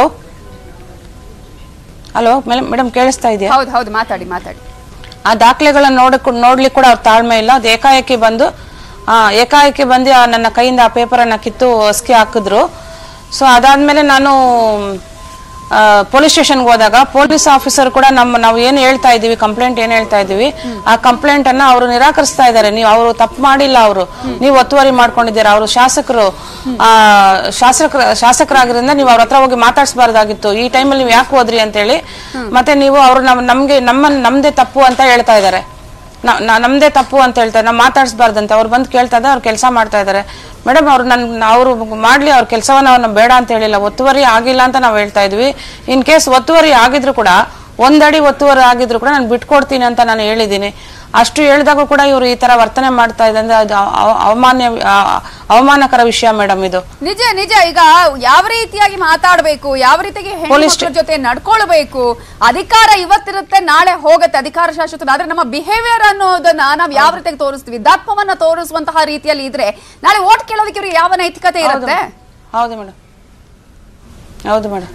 S4: ಹಲೋ ಮೇಡಮ್ ಕೇಳಿಸ್ತಾ ಇದೆಯಾ
S1: ಹೌದು ಹೌದು ಮಾತಾಡಿ ಮಾತಾಡಿ
S4: ಆ ದಾಖಲೆಗಳನ್ನ ನೋಡಕ್ ನೋಡ್ಲಿಕ್ಕೆ ಕೂಡ ಅವ್ರ ತಾಳ್ಮೆ ಇಲ್ಲ ಅದು ಏಕಾಏಕಿ ಬಂದು ಆ, ಏಕಾಏಕಿ ಬಂದು ಆ ನನ್ನ ಕೈಯಿಂದ ಆ ಪೇಪರನ್ನ ಕಿತ್ತು ಹೊಸ್ಕಿ ಹಾಕಿದ್ರು ಸೊ ಅದಾದ್ಮೇಲೆ ನಾನು ಪೊಲೀಸ್ ಸ್ಟೇಷನ್ಗೆ ಹೋದಾಗ ಪೊಲೀಸ್ ಆಫೀಸರ್ ಕೂಡ ನಮ್ಮ ನಾವು ಏನು ಹೇಳ್ತಾ ಇದೀವಿ ಕಂಪ್ಲೇಂಟ್ ಏನು ಹೇಳ್ತಾ ಇದೀವಿ ಆ ಕಂಪ್ಲೇಂಟ್ ಅನ್ನ ಅವರು ನಿರಾಕರಿಸ್ತಾ ಇದ್ದಾರೆ ನೀವು ಅವರು ತಪ್ಪು ಮಾಡಿಲ್ಲ ಅವರು ನೀವು ಒತ್ತುವರಿ ಮಾಡ್ಕೊಂಡಿದ್ದೀರಾ ಅವರು ಶಾಸಕರು ಆ ಶಾಸಕರ ಶಾಸಕರಾಗಿರೋದ್ರಿಂದ ನೀವು ಅವ್ರ ಹತ್ರ ಹೋಗಿ ಮಾತಾಡ್ಸ್ಬಾರ್ದಾಗಿತ್ತು ಈ ಟೈಮಲ್ಲಿ ನೀವು ಯಾಕೆ ಹೋದ್ರಿ ಅಂತ ಹೇಳಿ ಮತ್ತೆ ನೀವು ಅವರು ನಮ್ ನಮ್ಗೆ ನಮ್ಮ ನಮ್ದೇ ತಪ್ಪು ಅಂತ ಹೇಳ್ತಾ ಇದ್ದಾರೆ ನ- ನ- ನಮ್ದೇ ತಪ್ಪು ಅಂತ ಹೇಳ್ತಾರೆ ನಾವು ಮಾತಾಡಿಸ್ಬಾರ್ದಂತೆ ಅವ್ರು ಬಂದು ಕೇಳ್ತಾ ಇದ್ದಾರೆ ಅವ್ರು ಕೆಲಸ ಮಾಡ್ತಾ ಇದ್ದಾರೆ ಮೇಡಮ್ ಅವ್ರು ನನ್ ಅವರು ಮಾಡ್ಲಿ ಅವ್ರ ಕೆಲಸವನ್ನ ಅವ್ರನ್ನ ಬೇಡ ಅಂತ ಹೇಳಿಲ್ಲ ಒತ್ತುವರಿ ಆಗಿಲ್ಲ ಅಂತ ನಾವು ಹೇಳ್ತಾ ಇದ್ವಿ ಇನ್ ಕೇಸ್ ಒತ್ತುವರಿ ಆಗಿದ್ರು ಕೂಡ ಒಂದಡಿ ಒತ್ತುವರಿ ಆಗಿದ್ರು ಕೂಡ ನಾನು ಬಿಟ್ಕೊಡ್ತೀನಿ ಅಂತ ನಾನು ಹೇಳಿದ್ದೀನಿ ಅಷ್ಟು ಹೇಳಿದಾಗ ಕೂಡ ಇವರು ಈ ತರ ವರ್ತನೆ ಮಾಡ್ತಾ ಇದೆ ಅಂದ್ರೆ ಅದು ಅವ- ಅವಮಾನ್ಯ ಆ- ಅವಮಾನಕರ ವಿಷಯ ಮೇಡಮ್ ಇದು
S1: ನಿಜ ನಿಜ ಈಗ ಯಾವ ರೀತಿಯಾಗಿ ಮಾತಾಡಬೇಕು ಯಾವ ರೀತಿಯಾಗಿ ಹೆಣ್ಮಕ್ಳ ಜೊತೆ ನಡ್ಕೊಳ್ಬೇಕು ಅಧಿಕಾರ ಇವತ್ತಿರುತ್ತೆ ನಾಳೆ ಹೋಗುತ್ತೆ ಅಧಿಕಾರ ಶಾಶ್ವತ ಆದ್ರೆ ನಮ್ಮ ಬಿಹೇವಿಯರ್ ಅನ್ನೋದನ್ನ ನಾವು ಯಾವ ರೀತಿಯಾಗಿ ತೋರಿಸ್ತೀವಿ ದರ್ಪವನ್ನ ತೋರಿಸುವಂತಹ ರೀತಿಯಲ್ಲಿ ಇದ್ರೆ ನಾಳೆ ಓಟ್ ಕೇಳೋದಕ್ಕೆ ಇವ್ರಿಗೆ ಯಾವ ನೈತಿಕತೆ ಇರುತ್ತೆ
S4: ಹೌದು ಮೇಡಮ್ ಹೌದು ಮೇಡಮ್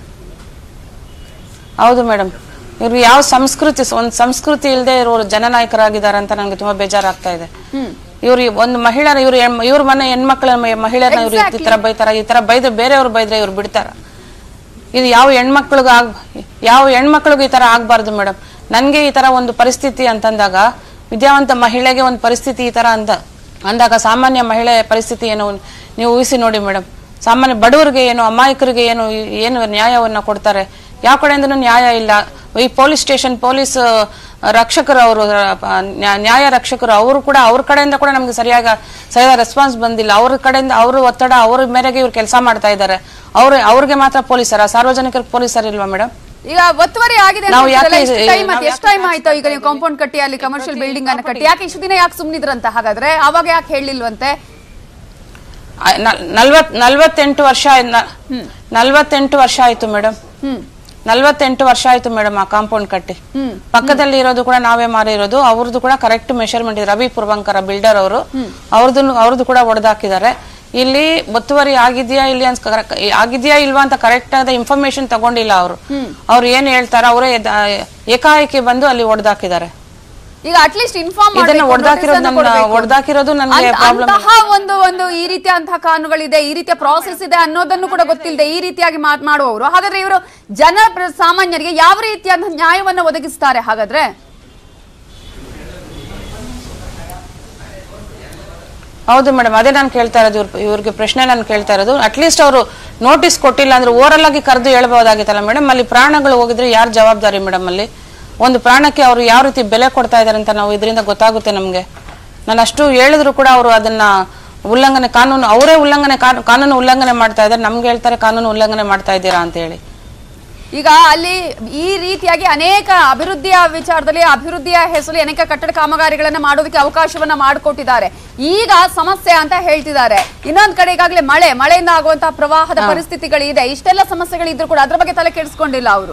S4: ಹೌದು ಮೇಡಮ್ ಇವ್ರು ಯಾವ ಸಂಸ್ಕೃತಿ ಒಂದು ಸಂಸ್ಕೃತಿ ಇಲ್ಲದೆ ಇರೋರು ಜನನಾಯಕರಾಗಿದ್ದಾರೆ ಅಂತ ನನಗೆ ತುಂಬಾ ಬೇಜಾರಾಗ್ತಾ ಇದೆ ಇವ್ರು ಒಂದು ಮಹಿಳೆಯರ ಇವ್ರು ಹೆಣ್- ಇವ್ರ ಮನೆ ಹೆಣ್ಮಕ್ಳ ಮಹಿಳೆಯರನ್ನ ಇವ್ರು ಈ ತರ ಬೈತಾರ ಈ ತರ ಬೈದ್ರೆ ಬೇರೆಯವ್ರು ಬೈದ್ರೆ ಇವ್ರು ಬಿಡ್ತಾರ ಇದು ಯಾವ ಹೆಣ್ಮಕ್ಳಿಗೆ ಆಗ್ ಯಾವ ಹೆಣ್ಮಕ್ಳಿಗೂ ಈ ತರ ಆಗ್ಬಾರ್ದು ಮೇಡಮ್ ನನ್ಗೆ ಈ ತರ ಒಂದು ಪರಿಸ್ಥಿತಿ ಅಂತಂದಾಗ ವಿದ್ಯಾವಂತ ಮಹಿಳೆಗೆ ಒಂದು ಪರಿಸ್ಥಿತಿ ಈ ತರ ಅಂತ ಅಂದಾಗ ಸಾಮಾನ್ಯ ಮಹಿಳೆ ಪರಿಸ್ಥಿತಿ ಏನು ನೀವು ಊಹಿಸಿ ನೋಡಿ ಮೇಡಮ್ ಸಾಮಾನ್ಯ ಬಡವರಿಗೆ ಏನು ಅಮಾಯಕರಿಗೆ ಏನು ಏನು ನ್ಯಾಯವನ್ನ ಕೊಡ್ತಾರೆ ಯಾವ ಕಡೆಯಿಂದನೂ ನ್ಯಾಯ ಇಲ್ಲ ಈ ಪೊಲೀಸ್ ಸ್ಟೇಷನ್ ಪೊಲೀಸ್ ರಕ್ಷಕರು ಅವರು ನ್ಯಾಯ ರಕ್ಷಕರು ಅವರು ಕೂಡ ಅವ್ರ ಕಡೆಯಿಂದ ಕೂಡ ನಮ್ಗೆ ಸರಿಯಾಗಿ ಸರಿಯಾದ ರೆಸ್ಪಾನ್ಸ್ ಬಂದಿಲ್ಲ ಅವ್ರ ಕಡೆಯಿಂದ ಅವ್ರ ಒತ್ತಡ ಅವ್ರ ಮೇರೆಗೆ ಇವ್ರು ಕೆಲಸ ಮಾಡ್ತಾ ಇದ್ದಾರೆ ಅವ್ರ ಅವ್ರಿಗೆ ಮಾತ್ರ ಪೊಲೀಸರ ಸಾರ್ವಜನಿಕರ ಪೊಲೀಸರು ಇಲ್ವಾ ಮೇಡಮ್
S1: ಈಗ ಒತ್ತುವರಿ ಆಗಿದೆ ಅಂತ
S4: ನಾವು ಯಾಕೆ
S1: ಹೇಳ್ತಿರಲ್ಲ, ಎಷ್ಟು
S4: ಇದು-
S1: time ಆಯ್ತು? ಎಷ್ಟು ಟೈಮ್ ಆಯ್ತು ಈಗ ನೀವು ಕಾಂಪೌಂಡ್ ಕಟ್ಟಿ ಅಲ್ಲಿ ಕಮರ್ಷಿಯಲ್ ಬಿಲ್ಡಿಂಗ್ ಅನ್ನ ಕಟ್ಟಿ ಯಾಕೆ ಇಷ್ಟು ದಿನ ಯಾಕೆ ಸುಮ್ನಿದ್ರಂತ ಹಾಗಾದ್ರೆ ಅವಾಗ ಯಾಕೆ ಹೇಳಿಲ್ವಂತೆ
S4: ಆ, ನಲ್- ನಲ್ವತ್ ನಲ್ವತ್ತೆಂಟು ವರ್ಷ ಆಯ್ತು ನ- ನಲ್ವತ್ತೆಂಟು ವರ್ಷ ಆಯ್ತು ಮೇಡಮ್
S1: ಹ್ಮ್
S4: ನಲ್ವತ್ತೆಂಟು ವರ್ಷ ಆಯ್ತು ಮೇಡಮ್ ಆ ಕಾಂಪೌಂಡ್ ಕಟ್ಟಿ
S1: ಹ್ಮ್.
S4: ಪಕ್ಕದಲ್ಲಿ ಇರೋದು ಕೂಡ ನಾವೇ ಮಾರಿರೋದು ಅವ್ರದ್ದು ಕೂಡ ಕರೆಕ್ಟ್ ಮೆಷರ್ಮೆಂಟ್ ಇದೆ ರವಿ ಪುರ್ವಂಕರ ಬಿಲ್ಡರ್ ಅವರು ಅವ್ರದ್ದು ಅವ್ರದ್ದು ಕೂಡ ಒಡೆದಾಕಿದ್ದಾರೆ ಇಲ್ಲಿ ಒತ್ತುವರಿ ಆಗಿದ್ಯಾ ಇಲ್ಲಿ ಅನ್ಸ್ ಕರ- ಆಗಿದ್ಯಾ ಇಲ್ವಾ ಅಂತ ಕರೆಕ್ಟ್ ಆದ ಇನ್ಫಾರ್ಮೇಶನ್ ತಗೊಂಡಿಲ್ಲ ಅವರು ಅವ್ರು ಏನ್ ಹೇಳ್ತಾರ ಅವರೇ ಏಕಾಏಕಿ ಬಂದು ಅಲ್ಲಿ ಒಡೆದಾಕಿದ್ದಾರೆ
S1: ಈಗ ಅಟ್ಲೀಸ್ಟ್ ಇನ್ಫಾರ್ಮ್
S4: ಇದನ್ನ ಒಡ್ದಾಕಿರೋದು ನನ್ನ- ಒಡ್ದಾಕಿರೋದು ನನ್ಗೆ problem
S1: ಅಂತಹ ಒಂದು ಒಂದು ಈ ರೀತಿಯ ಅಂತಹ ಕಾನೂನುಗಳಿದೆ ಈ ರೀತಿಯ ಪ್ರಾಸೆಸ್ ಇದೆ ಅನ್ನೋದನ್ನು ಕೂಡ ಗೊತ್ತಿಲ್ಲದೆ ಈ ರೀತಿಯಾಗಿ ಮಾತ್ ಮಾಡುವವರು ಹಾಗಾದ್ರೆ ಇವರು ಜನ ಪ್ರ- ಸಾಮಾನ್ಯರಿಗೆ ಯಾವ ರೀತಿಯಾದ ನ್ಯಾಯವನ್ನ ಒದಗಿಸ್ತಾರೆ ಹಾಗಾದ್ರೆ
S4: ಹೌದು ಮೇಡಮ್ ಅದೇ ನಾನು ಕೇಳ್ತಾ ಇರೋದು ಇವ್ರ ಇವ್ರಿಗೆ ಪ್ರಶ್ನೆ ನಾನು ಕೇಳ್ತಾ ಇರೋದು ಅಟ್ಲೀಸ್ಟ್ ಅವರು ನೋಟಿಸ್ ಕೊಟ್ಟಿಲ್ಲ ಅಂದ್ರೆ ಓರಲ್ ಆಗಿ ಕರೆದು ಹೇಳ್ಬೋದಾಗಿತ್ತಲ್ಲ ಮೇಡಮ್ ಅಲ್ಲಿ ಪ್ರಾಣಗಳು ಹೋಗಿದ್ರೆ ಯಾರು ಜವಾಬ್ದಾರಿ ಮೇಡಮ್ ಅಲ್ಲಿ ಒಂದು ಪ್ರಾಣಕ್ಕೆ ಅವರು ಯಾವ ರೀತಿ ಬೆಲೆ ಕೊಡ್ತಾ ಇದಾರೆ ಅಂತ ನಾವು ಇದರಿಂದ ಗೊತ್ತಾಗುತ್ತೆ ನಮಗೆ ನಾನು ಅಷ್ಟು ಹೇಳಿದ್ರು ಕೂಡ ಅವರು ಅದನ್ನ ಉಲ್ಲಂಘನೆ ಕಾನೂನು ಅವರೇ ಉಲ್ಲಂಘನೆ ಕಾನೂ- ಕಾನೂನು ಉಲ್ಲಂಘನೆ ಮಾಡ್ತಾ ಇದ್ದಾರೆ ನಮ್ಗೆ ಹೇಳ್ತಾರೆ ಕಾನೂನು ಉಲ್ಲಂಘನೆ ಮಾಡ್ತಾ ಇದ್ದೀರಾ ಅಂತ ಹೇಳಿ
S1: ಈಗ ಅಲ್ಲಿ ಈ ರೀತಿಯಾಗಿ ಅನೇಕ ಅಭಿವೃದ್ಧಿಯ ವಿಚಾರದಲ್ಲಿ ಅಭಿವೃದ್ಧಿಯ ಹೆಸರಲ್ಲಿ ಅನೇಕ ಕಟ್ಟಡ ಕಾಮಗಾರಿಗಳನ್ನ ಮಾಡೋದಕ್ಕೆ ಅವಕಾಶವನ್ನ ಮಾಡಿಕೊಟ್ಟಿದ್ದಾರೆ ಈಗ ಸಮಸ್ಯೆ ಅಂತ ಹೇಳ್ತಿದ್ದಾರೆ ಇನ್ನೊಂದ್ ಕಡೆ ಈಗಾಗಲೇ ಮಳೆ ಮಳೆಯಿಂದ ಆಗುವಂತಹ ಪ್ರವಾಹದ ಪರಿಸ್ಥಿತಿಗಳಿದೆ ಇಷ್ಟೆಲ್ಲ ಸಮಸ್ಯೆಗಳಿದ್ರು ಕೂಡ ಅದ್ರ ಬಗ್ಗೆ ತಲೆ ಕೆಡಿಸ್ಕೊಂಡಿಲ್ಲ ಅವರು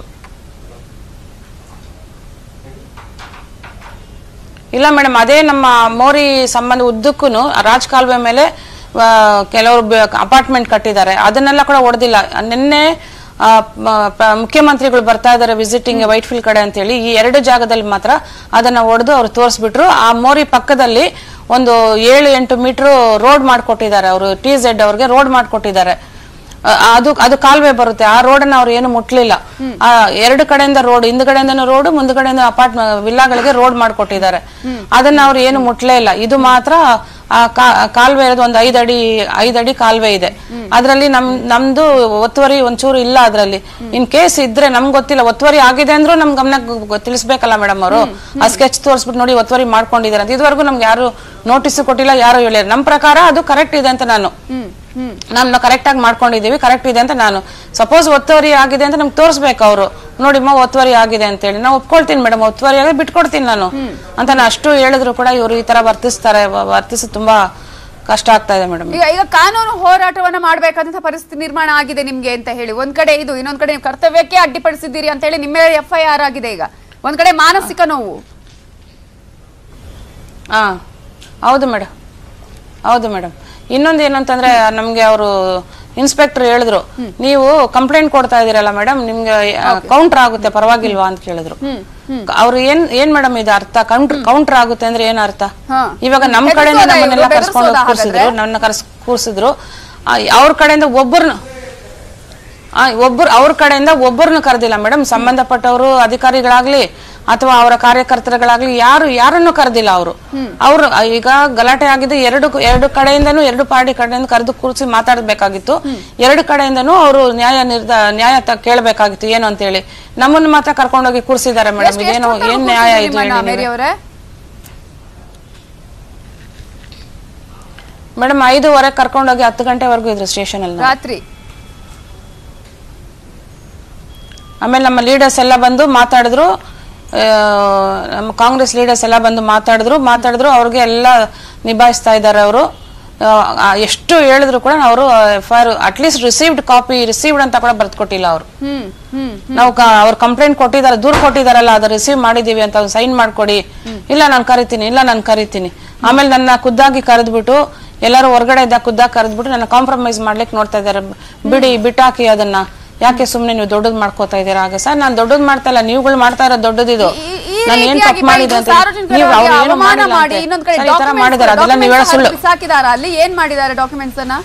S4: ಇಲ್ಲ ಮೇಡಮ್ ಅದೇ ನಮ್ಮ ಮೋರಿ ಸಂಬಂಧ ಉದ್ದಕ್ಕೂ ರಾಜ್ ಕಾಲುವೆ ಮೇಲೆ ಆ, ಕೆಲವರು ಅಪಾರ್ಟ್ಮೆಂಟ್ ಕಟ್ಟಿದ್ದಾರೆ ಅದನ್ನೆಲ್ಲ ಕೂಡ ಹೊಡೆದಿಲ್ಲ ನಿನ್ನೆ ಆ, ಮ- ಪ- ಮುಖ್ಯಮಂತ್ರಿಗಳು ಬರ್ತಾ ಇದ್ದಾರೆ ವಿಸಿಟಿಂಗ್ ವೈಟ್ ಫೀಲ್ಡ್ ಕಡೆ ಅಂತೇಳಿ ಈ ಎರಡು ಜಾಗದಲ್ಲಿ ಮಾತ್ರ ಅದನ್ನ ಹೊಡೆದು ಅವ್ರು ತೋರಿಸ್ಬಿಟ್ರು ಆ ಮೋರಿ ಪಕ್ಕದಲ್ಲಿ ಒಂದು ಏಳು ಎಂಟು ಮೀಟರ್ ರೋಡ್ ಮಾಡ್ಕೊಟ್ಟಿದ್ದಾರೆ ಅವರು ಟಿ ಝೆಡ್ ಅವ್ರಿಗೆ ರೋಡ್ ಮಾಡ್ಕೊಟ್ಟಿದ್ದಾರೆ ಆ, ಅದು ಅದು ಕಾಲುವೆ ಬರುತ್ತೆ ಆ ರೋಡನ್ನ ಅವ್ರು ಏನು ಮುಟ್ಲಿಲ್ಲ ಆ ಎರಡು ಕಡೆಯಿಂದ ರೋಡ್ ಹಿಂದ್ಗಡೆಯಿಂದನೂ ರೋಡ್ ಮುಂದ್ಗಡೆಯಿಂದ ಅಪಾರ್ಟ್ ವಿಲ್ಲಾಗಳಿಗೆ ರೋಡ್ ಮಾಡ್ಕೊಟ್ಟಿದ್ದಾರೆ ಅದನ್ನ ಅವ್ರು ಏನು ಮುಟ್ಲೇ ಇಲ್ಲ ಇದು ಮಾತ್ರ ಆ ಕಾ- ಕಾಲುವೆ ಇರೋದು ಒಂದು ಐದ್ ಅಡಿ ಐದ್ ಅಡಿ ಕಾಲುವೆ ಇದೆ ಅದ್ರಲ್ಲಿ ನಮ್ ನಮ್ದು ಒತ್ತುವರಿ ಒಂಚೂರು ಇಲ್ಲ ಅದ್ರಲ್ಲಿ ಇನ್ ಕೇಸ್ ಇದ್ರೆ ನಮ್ಗೆ ಗೊತ್ತಿಲ್ಲ ಒತ್ತುವರಿ ಆಗಿದೆ ಅಂದ್ರೂ ನಮ್ ಗಮನ ತಿಳಿಸ್ಬೇಕಲ್ಲ ಮೇಡಮ್ ಅವರು ಆ ಸ್ಕೆಚ್ ತೋರಿಸ್ಬಿಟ್ಟು ನೋಡಿ ಒತ್ತುವರಿ ಮಾಡ್ಕೊಂಡಿದ್ದಾರೆ ಅಂತ ಇದುವರೆಗೂ ನಮ್ಗೆ ಯಾರು ನೋಟಿಸ್ ಕೊಟ್ಟಿಲ್ಲ ಯಾರು ಹೇಳಿಲ್ಲ ನಮ್ ಪ್ರಕಾರ ಅದು ಕರೆಕ್ಟ್ ಇದೆ ಅಂತ ನಾನು ನಾನು ಕರೆಕ್ಟ್ ಆಗಿ ಮಾಡ್ಕೊಂಡಿದೀವಿ ಕರೆಕ್ಟ್ ಇದೆ ಅಂತ ನಾನು ಸಪೋಸ್ ಒತ್ತುವರಿ ಆಗಿದೆ ಅಂತ ನಮ್ಗೆ ತೋರಿಸ್ಬೇಕು ಅವರು ನೋಡಿಮ್ಮ ಒತ್ತುವರಿ ಆಗಿದೆ ಅಂತ ಹೇಳಿ ನಾವು ಒಪ್ಕೊಳ್ತೀನಿ ಮೇಡಮ್ ಒತ್ತುವರಿ ಆಗಿದೆ ಬಿಟ್ಕೊಡ್ತೀನಿ ನಾನು ಅಂತ ನಾನು ಅಷ್ಟು ಹೇಳಿದ್ರು ಕೂಡ ಇವರು ಈ ತರ ವರ್ತಿಸ್ತಾರೆ ವ- ವರ್ತಿಸಿ ತುಂಬಾ ಕಷ್ಟ ಆಗ್ತಾ ಇದೆ ಮೇಡಮ್
S1: ಈಗ ಈಗ ಕಾನೂನು ಹೋರಾಟವನ್ನ ಮಾಡ್ಬೇಕಾದಂತ ಪರಿಸ್ಥಿತಿ ನಿರ್ಮಾಣ ಆಗಿದೆ ನಿಮ್ಗೆ ಅಂತ ಹೇಳಿ ಒಂದ್ ಕಡೆ ಇದು ಇನ್ನೊಂದ್ ಕಡೆ ನೀವು ಕರ್ತವ್ಯಕ್ಕೆ ಅಡ್ಡಿಪಡಿಸಿದ್ದೀರಿ ಅಂತ ಹೇಳಿ ನಿಮ್ಮ ಎಫ್ ಐ ಆರ್ ಆಗಿದೆ ಈಗ ಒಂದ್ ಕಡೆ ಮಾನಸಿಕ ನೋವು
S4: ಹಾ ಹೌದು ಮೇಡಮ್ ಹೌದು ಮೇಡಮ್ ಇನ್ನೊಂದು ಏನು ಅಂತಂದ್ರೆ ನಮ್ಗೆ ಅವರು ಇನ್ಸ್ಪೆಕ್ಟರ್ ಹೇಳಿದ್ರು ನೀವು ಕಂಪ್ಲೇಂಟ್ ಕೊಡ್ತಾ ಇದೀರಲ್ಲ ಮೇಡಮ್ ನಿಮ್ಗೆ ಕೌಂಟರ್ ಆಗುತ್ತೆ ಪರವಾಗಿಲ್ವಾ ಅಂತ ಕೇಳಿದ್ರು ಅವ್ರು ಏನ್ ಏನ್ ಮೇಡಮ್ ಇದು ಅರ್ಥ ಕೌಂಟರ್ ಕೌಂಟರ್ ಆಗುತ್ತೆ ಅಂದ್ರೆ ಏನ್ ಅರ್ಥ
S1: ಹಾ.
S4: ಇವಾಗ ನಮ್ ಕಡೆಯಿಂದ
S1: ಹೆದರ್ಸೋದಾ
S4: ನಮ್ಮನ್ನೆಲ್ಲ
S1: ಇವ್ರು?
S4: ಕರ್ಸ್ಕೊಂಡು
S1: ಬೆದರ್ಸೋದಾ
S4: ಕೂರ್ಸಿದ್ರು ನನ್ನ ಕರ್ಸ್ ಕೂರ್ಸಿದ್ರು ಆ, ಅವ್ರ ಕಡೆಯಿಂದ ಒಬ್ಬರನ್ನ ಆ, ಒಬ್ಬರು ಅವ್ರ ಕಡೆಯಿಂದ ಒಬ್ಬರನ್ನು ಕರೆದಿಲ್ಲ ಮೇಡಮ್ ಸಂಬಂಧಪಟ್ಟವರು ಅಧಿಕಾರಿಗಳಾಗ್ಲಿ ಅಥವಾ ಅವರ ಕಾರ್ಯಕರ್ತರುಗಳಾಗ್ಲಿ ಯಾರು ಯಾರನ್ನು ಕರೆದಿಲ್ಲ ಅವರು ಅವರು ಈಗ ಗಲಾಟೆ ಆಗಿದೆ ಎರಡು ಎರಡು ಕಡೆಯಿಂದನೂ ಎರಡು ಪಾರ್ಟಿ ಕಡೆಯಿಂದ ಕರೆದು ಕೂರಿಸಿ ಮಾತಾಡಬೇಕಾಗಿತ್ತು ಎರಡು ಕಡೆಯಿಂದನೂ ಅವರು ನ್ಯಾಯ ನಿರ್ಧ ನ್ಯಾಯ ತ- ಕೇಳಬೇಕಾಗಿತ್ತು ಏನು ಅಂತ ಹೇಳಿ ನಮ್ಮನ್ನು ಮಾತ್ರ ಕರ್ಕೊಂಡೋಗಿ ಕೂರಿಸಿದ್ದಾರೆ ಮೇಡಮ್
S1: ಎಷ್ಟು-
S4: ಇದೇನು
S1: ಎಷ್ಟು
S4: ಏನ್
S1: ಹೊತ್ತು
S4: ನ್ಯಾಯ
S1: ಕೂರ್ಸಿದ್ರಿ
S4: ಇದು
S1: ನಿಮ್ಮನ್ನ,
S4: ಹೇಳಿ
S1: ಮೇರಿ
S4: ನೀವೇ?
S1: ಅವರೇ
S4: ಮೇಡಮ್ ಐದೂವರೆ ಕರ್ಕೊಂಡೋಗಿ ಹತ್ತು ಗಂಟೆವರೆಗೂ ಇದ್ರು ಸ್ಟೇಷನ್ ಅಲ್ಲಿ
S1: ರಾತ್ರಿ
S4: ಆಮೇಲೆ ನಮ್ಮ ಲೀಡರ್ಸ್ ಎಲ್ಲ ಬಂದು ಮಾತಾಡಿದ್ರು ಆ, ನಮ್ಮ ಕಾಂಗ್ರೆಸ್ ಲೀಡರ್ಸ್ ಎಲ್ಲ ಬಂದು ಮಾತಾಡಿದ್ರು ಮಾತಾಡಿದ್ರು ಅವ್ರಿಗೆ ಎಲ್ಲ ನಿಭಾಯಿಸ್ತಾ ಇದ್ದಾರೆ ಅವರು ಎಷ್ಟು ಹೇಳಿದ್ರು ಕೂಡ ಅವರು F I R at least received copy received ಅಂತ ಕೂಡ ಬರ್ದ್ಕೊಟ್ಟಿಲ್ಲ ಅವರು
S1: ಹ್ಮ್ ಹ್ಮ್
S4: ನಾವು ಅವ್ರು ಕಂಪ್ಲೇಂಟ್ ಕೊಟ್ಟಿದ್ದಾರೆ ದೂರ ಕೊಟ್ಟಿದಾರಲ್ಲ ಅದು ರಿಸೀವ್ ಮಾಡಿದೀವಿ ಅಂತ ಸೈನ್ ಮಾಡ್ಕೊಡಿ ಇಲ್ಲ ನಾನು ಕರಿತೀನಿ ಇಲ್ಲ ನಾನು ಕರಿತೀನಿ ಆಮೇಲೆ ನನ್ನ ಖುದ್ದಾಗಿ ಕರೆದ್ಬಿಟ್ಟು ಎಲ್ಲರೂ ಹೊರಗಡೆ ಇದ್ದಾಗ ಖುದ್ದಾಗಿ ಕರೆದ್ಬಿಟ್ಟು ನನ್ನ ಕಾಂಪ್ರಮೈಸ್ ಮಾಡ್ಲಿಕ್ಕೆ ನೋಡ್ತಾ ಇದ್ದಾರೆ ಬಿಡಿ ಬಿಟ್ಟಾಕಿ ಅದನ್ನ ಯಾಕೆ ಸುಮ್ನೆ ನೀವು ದೊಡ್ಡದ್ ಮಾಡ್ಕೋತಾ ಇದ್ದೀರಾ ಆಗ ಸರ್ ನಾನು ದೊಡ್ಡದ್ ಮಾಡ್ತಾ ಇಲ್ಲ ನೀವುಗಳು ಮಾಡ್ತಾ ಇರೋ ದೊಡ್ಡದಿದು
S1: ಈ- ಈ
S4: ನಾನು ಏನ್
S1: ರೀತಿಯಾಗಿ
S4: ತಪ್ಪು ಮಾಡಿದೆ ಅಂತ
S1: ಸಾರ್ವಜನಿಕರ
S4: ನೀವು ಅವ್ರು
S1: ಬಗ್ಗೆ
S4: ಏನು
S1: ಅವಮಾನ
S4: ಮಾಡಿಲ್ಲ
S1: ಮಾಡಿ
S4: ಅಂತೆ.
S1: ಇನ್ನೊಂದ್ ಕಡೆ
S4: ಸರ್, ಈ ತರ ಮಾಡಿದ್ದಾರೆ ಅದೆಲ್ಲ ನೀವು ಹೇಳೋ ಸುಳ್ಳು
S1: ಬಿಸಾಕಿದಾರ ಅಲ್ಲಿ ಏನ್ ಮಾಡಿದ್ದಾರೆ ಡಾಕ್ಯುಮೆಂಟ್ಸ್ ಅನ್ನ